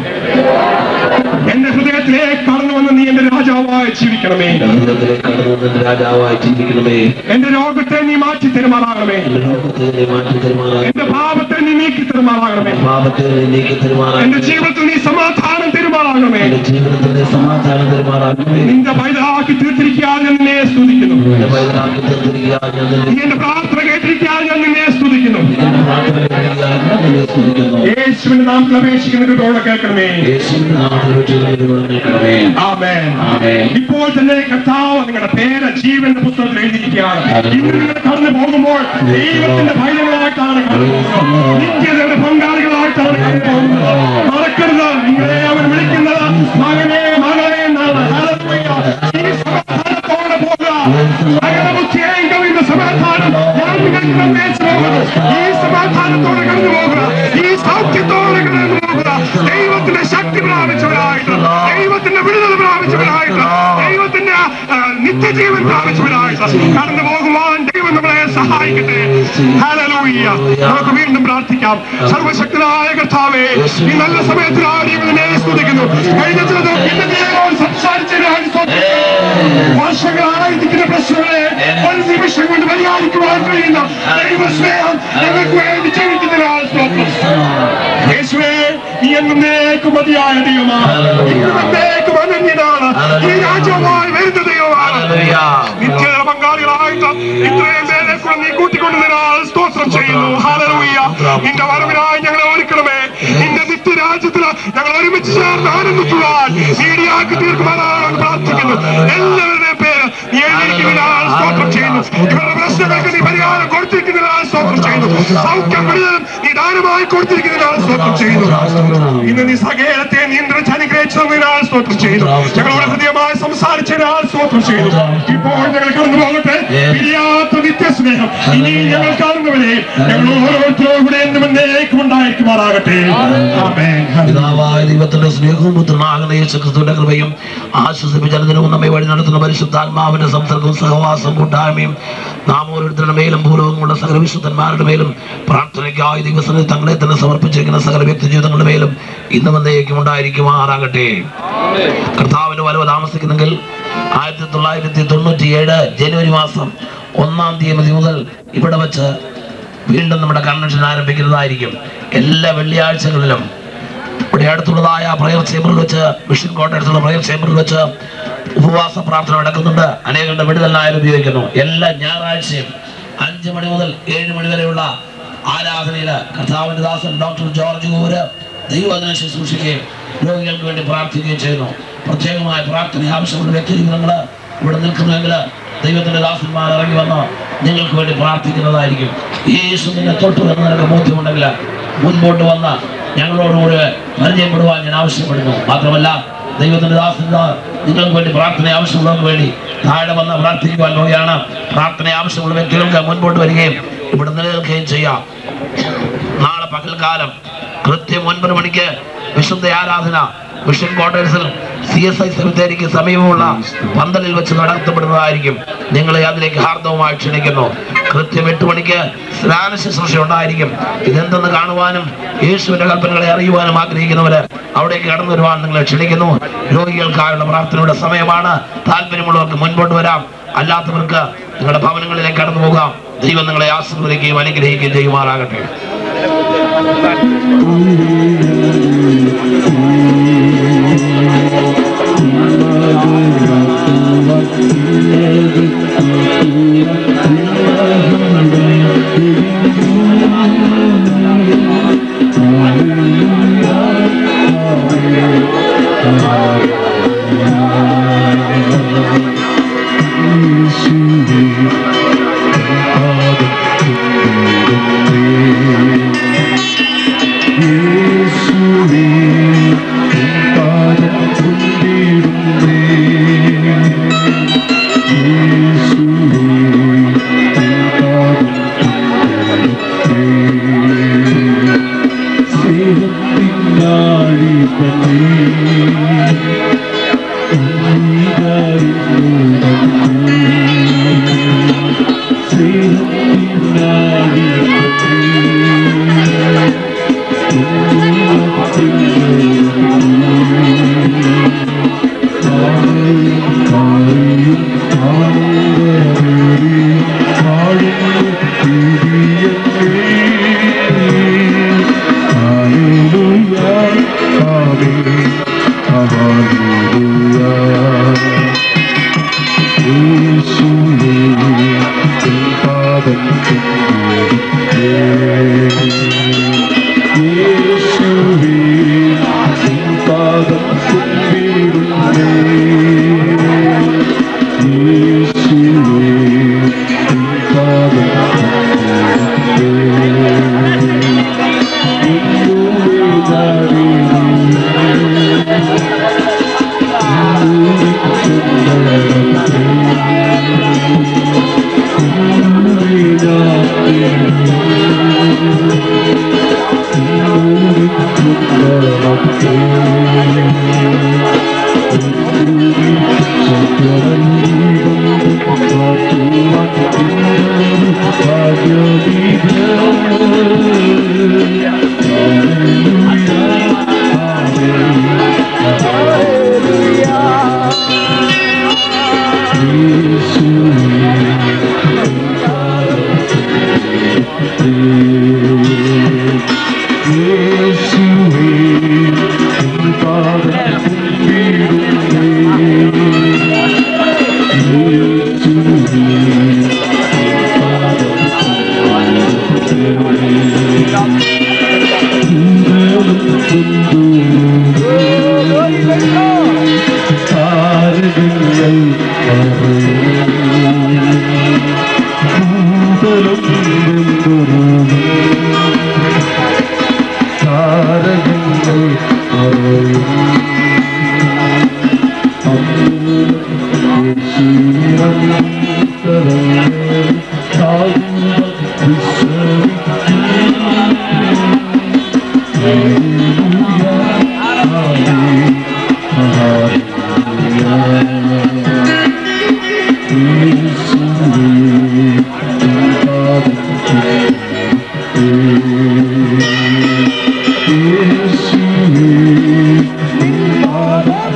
എന്റെ ഹൃദയത്തിലേക്ക് കടന്നു വന്ന് നീ എന്റെ രാജാവായി ജീവിക്കണമേ ലോകത്തിലെ കടന്നു രാജാവായി ജീവിക്കണമേ എന്റെ രോഗത്തെ നീ മാറ്റി തരുമാറാകണമേ എന്റെ ലോകത്തെ നീ മാറ്റി തരുമാറാകണമേ എന്റെ പാപത്തെ നീ നീക്കി തരുമാറാകണമേ പാപത്തെ നീ നീക്കി എന്റെ തരുമാറാകണമേ ജീവിതത്തിൽ നീ സമാധാനം തരുമാറാകണമേ എന്റെ ജീവിതത്തിന്റെ സമാധാനം തരുമാറാകണമേ നിന്റെ പൈതലാക്കി തീർത്തിരിക്കാൻ ഞാൻ നിന്നെ സ്തുതിക്കുന്നു എന്റെ പൈതലാക്കി തീർത്തിരിക്കാൻ ഞാൻ നീ നിന്നെ എന്റെ പ്രാർത്ഥന കേട്ടിരിക്കാൻ ഞാൻ നിന്നെ സ്തുതിക്കുന്നു എന്റെ പ്രാർത്ഥന കേൾക്കാൻ ഞാൻ നിന്നെ സ്തുതിക്കുന്നു യേശുവിന്റെ നാമത്തിൽ അപേക്ഷിക്കുന്ന തോടെ കേൾക്കണമേ യേശുവിന്റെ നാമത്തിൽ വെച്ച് ദൈവം നിൽക്കണമേ ആമേൻ ആമേൻ. ഇപ്പോൾ തന്നെ കർത്താവ് നിങ്ങളുടെ പേര് ജീവന്റെ പുസ്തകത്തിൽ എഴുതിയിരിക്കുകയാണ് ഇന്ന് നിങ്ങൾ കടന്നു പോകുമ്പോൾ ദൈവത്തിന്റെ പൈതങ്ങളായിട്ടാണ് കടന്നു പോകുന്നത് നിത്യതയുടെ പങ്കാളികളായിട്ടാണ് കടന്നു പോകുന്നത് മറക്കരുത് നിങ്ങളെ അവൻ വിളിക്കുന്നത് മകനെ മകളെ എന്നാണ് ഹല്ലേലൂയ. ഈ സമാധാനത്തോടെ പോകുക സകല ബുദ്ധിയെയും കവിയുന്ന സമാധാനം ഞാൻ നിങ്ങൾക്ക് നിർദ്ദേശിച്ചു പോകുന്നു ഈ സമാധാനത്തോടെ കടന്നു പോകുക ഈ സൗഖ്യത്തോടെ കടന്നു പോകുക ദൈവത്തിന്റെ ശക്തി പ്രാപിച്ചവരായിട്ട് ദൈവത്തിന്റെ വിടുതൽ പ്രാപിച്ചവരായിട്ട് ദൈവത്തിന്റെ ആ, നിത്യജീവൻ പ്രാപിച്ചവരായിട്ട് കടന്നു പോകുവാൻ ദൈവം നമ്മളെ സഹായിക്കട്ടെ ഹല്ലേലൂയ നമുക്ക് വീണ്ടും പ്രാർത്ഥിക്കാം സർവശക്തനായ കർത്താവേ ഈ നല്ല സമയത്തിനാണ് ഇവനെ സ്തുതിക്കുന്നു കഴിഞ്ഞ ചില ദിവസം ഇന്ന് നീ ഞങ്ങളോട് സംസാരിച്ചതിനായി സ്തോത്രം. വർഷങ്ങളായിരിക്കുന്ന പ്രശ്നങ്ങളെ ഒരു നിമിഷം കൊണ്ട് പരിഹാരിക്കുവാൻ കഴിയുന്ന ദൈവസ്നേഹം ഞങ്ങൾക്ക് വേണ്ടി ജീവിക്കുന്നതിനാൽ സ്തോത്രം യേശുവേ നീ എന്നേക്കും മതിയായ ദൈവമാണ് എന്നേക്കും അനന്യനാണ് ഈ രാജ്യവുമായി വരുന്ന ദൈവമാണ് നിത്യത പങ്കാളികളായിട്ട് ഇത്രയും പേരെ കൂടെ നീ കൂട്ടിക്കൊണ്ടതിനാൽ സ്തോത്രം ചെയ്യുന്നു ഹല്ലേലൂയ നിന്റെ വരവിനായി ഞങ്ങളെ ഒരുക്കണമേ നിന്റെ നിത്യരാജ്യത്തിൽ ഞങ്ങൾ ഒരുമിച്ച് ചേർന്ന് ആനന്ദിക്കുവാൻ നീടിയാക്കി തീർക്കുവാനാണ് പ്രാർത്ഥിക്കുന്നു എല്ലാവരുടെയും പേര് നീ എഴുതിയിരിക്കുന്നതിനാൽ സ്തോത്രം ചെയ്യുന്നു ഇവരുടെ പ്രശ്നങ്ങൾക്ക് നീ പരിഹാരം കൊടുത്തിരിക്കുന്നതിനാൽ സ്തോത്രം ചെയ്യുന്നു സൗഖ്യം വിടുതലും നീ ദാനമായി കൊടുത്തിരിക്കുന്നതിനാൽ സ്തോത്രം ചെയ്യുന്നു ഇന്ന് നീ സകലത്തെ നിയന്ത്രിച്ച് അനുഗ്രഹിച്ചതിനാൽ സ്തോത്രം ചെയ്യുന്നു ഞങ്ങളോട് ഹൃദയമായി സംസാരിച്ചതിനാൽ സ്തോത്രം ചെയ്യുന്നു ഇപ്പോൾ ഞങ്ങൾ കടന്നു പോകട്ടെ പിരിയാത്ത നിത്യസ്നേഹം ഇനി ഞങ്ങൾ കാണുന്നവരെ ഞങ്ങൾ ഓരോരുത്തരും ഇവിടെ എന്നും എന്നേക്കും ഉണ്ടായിരിക്കുമാറാകട്ടെ ആമേൻ പിതാവായ ദൈവത്തിന്റെ സ്നേഹവും പുത്രനാകുന്ന യേശു ക്രിസ്തുവിന്റെ കൃപയും ആശ്വസിപ്പിച്ചതിനും നമ്മെ വഴി നടത്തുന്ന പരിശുദ്ധാത്മാവിന്റെ സംസർഗവും സഹവാസവും കൂട്ടായ്മയും നാം ഓരോരുത്തരുടെ മേലും ഭൂലോകമുള്ള സകല വിശുദ്ധന്മാരുടെ മേലും പ്രാർത്ഥനയ്ക്കായി ദിവസങ്ങളിൽ തങ്ങളെ തന്നെ സമർപ്പിച്ചിരിക്കുന്ന സകല വ്യക്തി ജീവിതങ്ങളുടെ മേലും ഇന്നും എന്നേക്കും ഉണ്ടായിരിക്കുമാറാകട്ടെ കർത്താവിന്റെ വരവ് താമസിക്കുന്നെങ്കിൽ ആയിരത്തി തൊള്ളായിരത്തി തൊണ്ണൂറ്റി ഏഴ് ജനുവരി മാസം ഒന്നാം തീയതി മുതൽ ഇവിടെ വെച്ച് വീണ്ടും നമ്മുടെ കൺവെൻഷൻ ആരംഭിക്കുന്നതായിരിക്കും എല്ലാ വെള്ളിയാഴ്ചകളിലും ഇവിടെ അടുത്തുള്ളതായ പ്രയർ ചേമ്പറിൽ വെച്ച് മിഷൻ കോട്ടയത്തുള്ള പ്രയർ ചേമ്പറിൽ വെച്ച് ഉപവാസ പ്രാർത്ഥന നടക്കുന്നുണ്ട് അനേകരുടെ വിടുതലിനായാലും ഉപയോഗിക്കുന്നു എല്ലാ ഞായറാഴ്ചയും അഞ്ച് മണി മുതൽ ഏഴ് മണി വരെയുള്ള ആരാധനയില് കർത്താവിന്റെ ദാസൻ ഡോക്ടർ ജോർജ് കൂര് ദൈവവചന ശുശ്രൂഷിക്കുകയും രോഗികൾക്ക് വേണ്ടി പ്രാർത്ഥിക്കുകയും ചെയ്യുന്നു പ്രത്യേകമായ പ്രാർത്ഥന ആവശ്യമുള്ള വ്യക്തി നിങ്ങൾ ഇവിടെ നിൽക്കുന്നുവെങ്കിൽ ദൈവത്തിന്റെ ദാസന്മാർ ഇറങ്ങി വന്ന് നിങ്ങൾക്ക് വേണ്ടി പ്രാർത്ഥിക്കുന്നതായിരിക്കും യേശു നിന്നെ തൊട്ടു എന്ന് നിനക്ക് ബോധ്യമുണ്ടെങ്കിൽ മുൻപോട്ട് വന്ന് ഞങ്ങളോടുകൂടി പരിചയപ്പെടുവാൻ ഞാൻ ആവശ്യപ്പെടുന്നു മാത്രമല്ല ദൈവത്തിന്റെ ദാസന്മാർ നിങ്ങൾക്ക് വേണ്ടി പ്രാർത്ഥന ആവശ്യമുള്ളവർക്ക് വേണ്ടി താഴെ വന്ന് പ്രാർത്ഥിക്കുവാൻ പോവുകയാണ് പ്രാർത്ഥന ആവശ്യമുള്ള വ്യക്തികൾക്ക് മുൻപോട്ട് വരികയും ഇവിടെ നിലനിൽക്കുകയും ചെയ്യാം നാളെ പകൽക്കാലം കൃത്യം ഒൻപത് മണിക്ക് വിശുദ്ധ ആരാധന മിഷൻ ക്വാർട്ടേഴ്സിൽ സി എസ് ഐ സെമിത്തേരിക്ക് സമീപമുള്ള പന്തലിൽ വെച്ച് നടത്തപ്പെടുന്നതായിരിക്കും നിങ്ങളെ അതിലേക്ക് ഹാർദവമായി ക്ഷണിക്കുന്നു കൃത്യം എട്ട് മണിക്ക് സ്നാന ശുശ്രൂഷ ഉണ്ടായിരിക്കും ഇതെന്തെന്ന് കാണുവാനും യേശുവിന്റെ കൽപ്പനകളെ അറിയുവാനും ആഗ്രഹിക്കുന്നവര് അവിടേക്ക് കടന്നു വരുവാൻ നിങ്ങളെ ക്ഷണിക്കുന്നു രോഗികൾക്കായുള്ള പ്രാർത്ഥനയുടെ സമയമാണ് താല്പര്യമുള്ളവർക്ക് മുൻപോട്ട് വരാം അല്ലാത്തവർക്ക് നിങ്ങളുടെ ഭവനങ്ങളിലേക്ക് കടന്നു പോകാം ദൈവം നിങ്ങളെ ആശീർവദിക്കുകയും അനുഗ്രഹിക്കുകയും ചെയ്യുമാറാകട്ടെ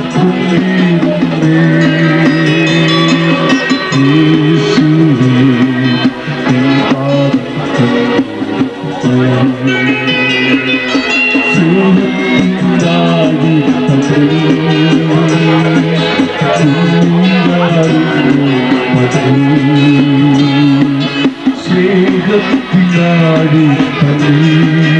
യേശുവേ പിന്നാടി തള്ളി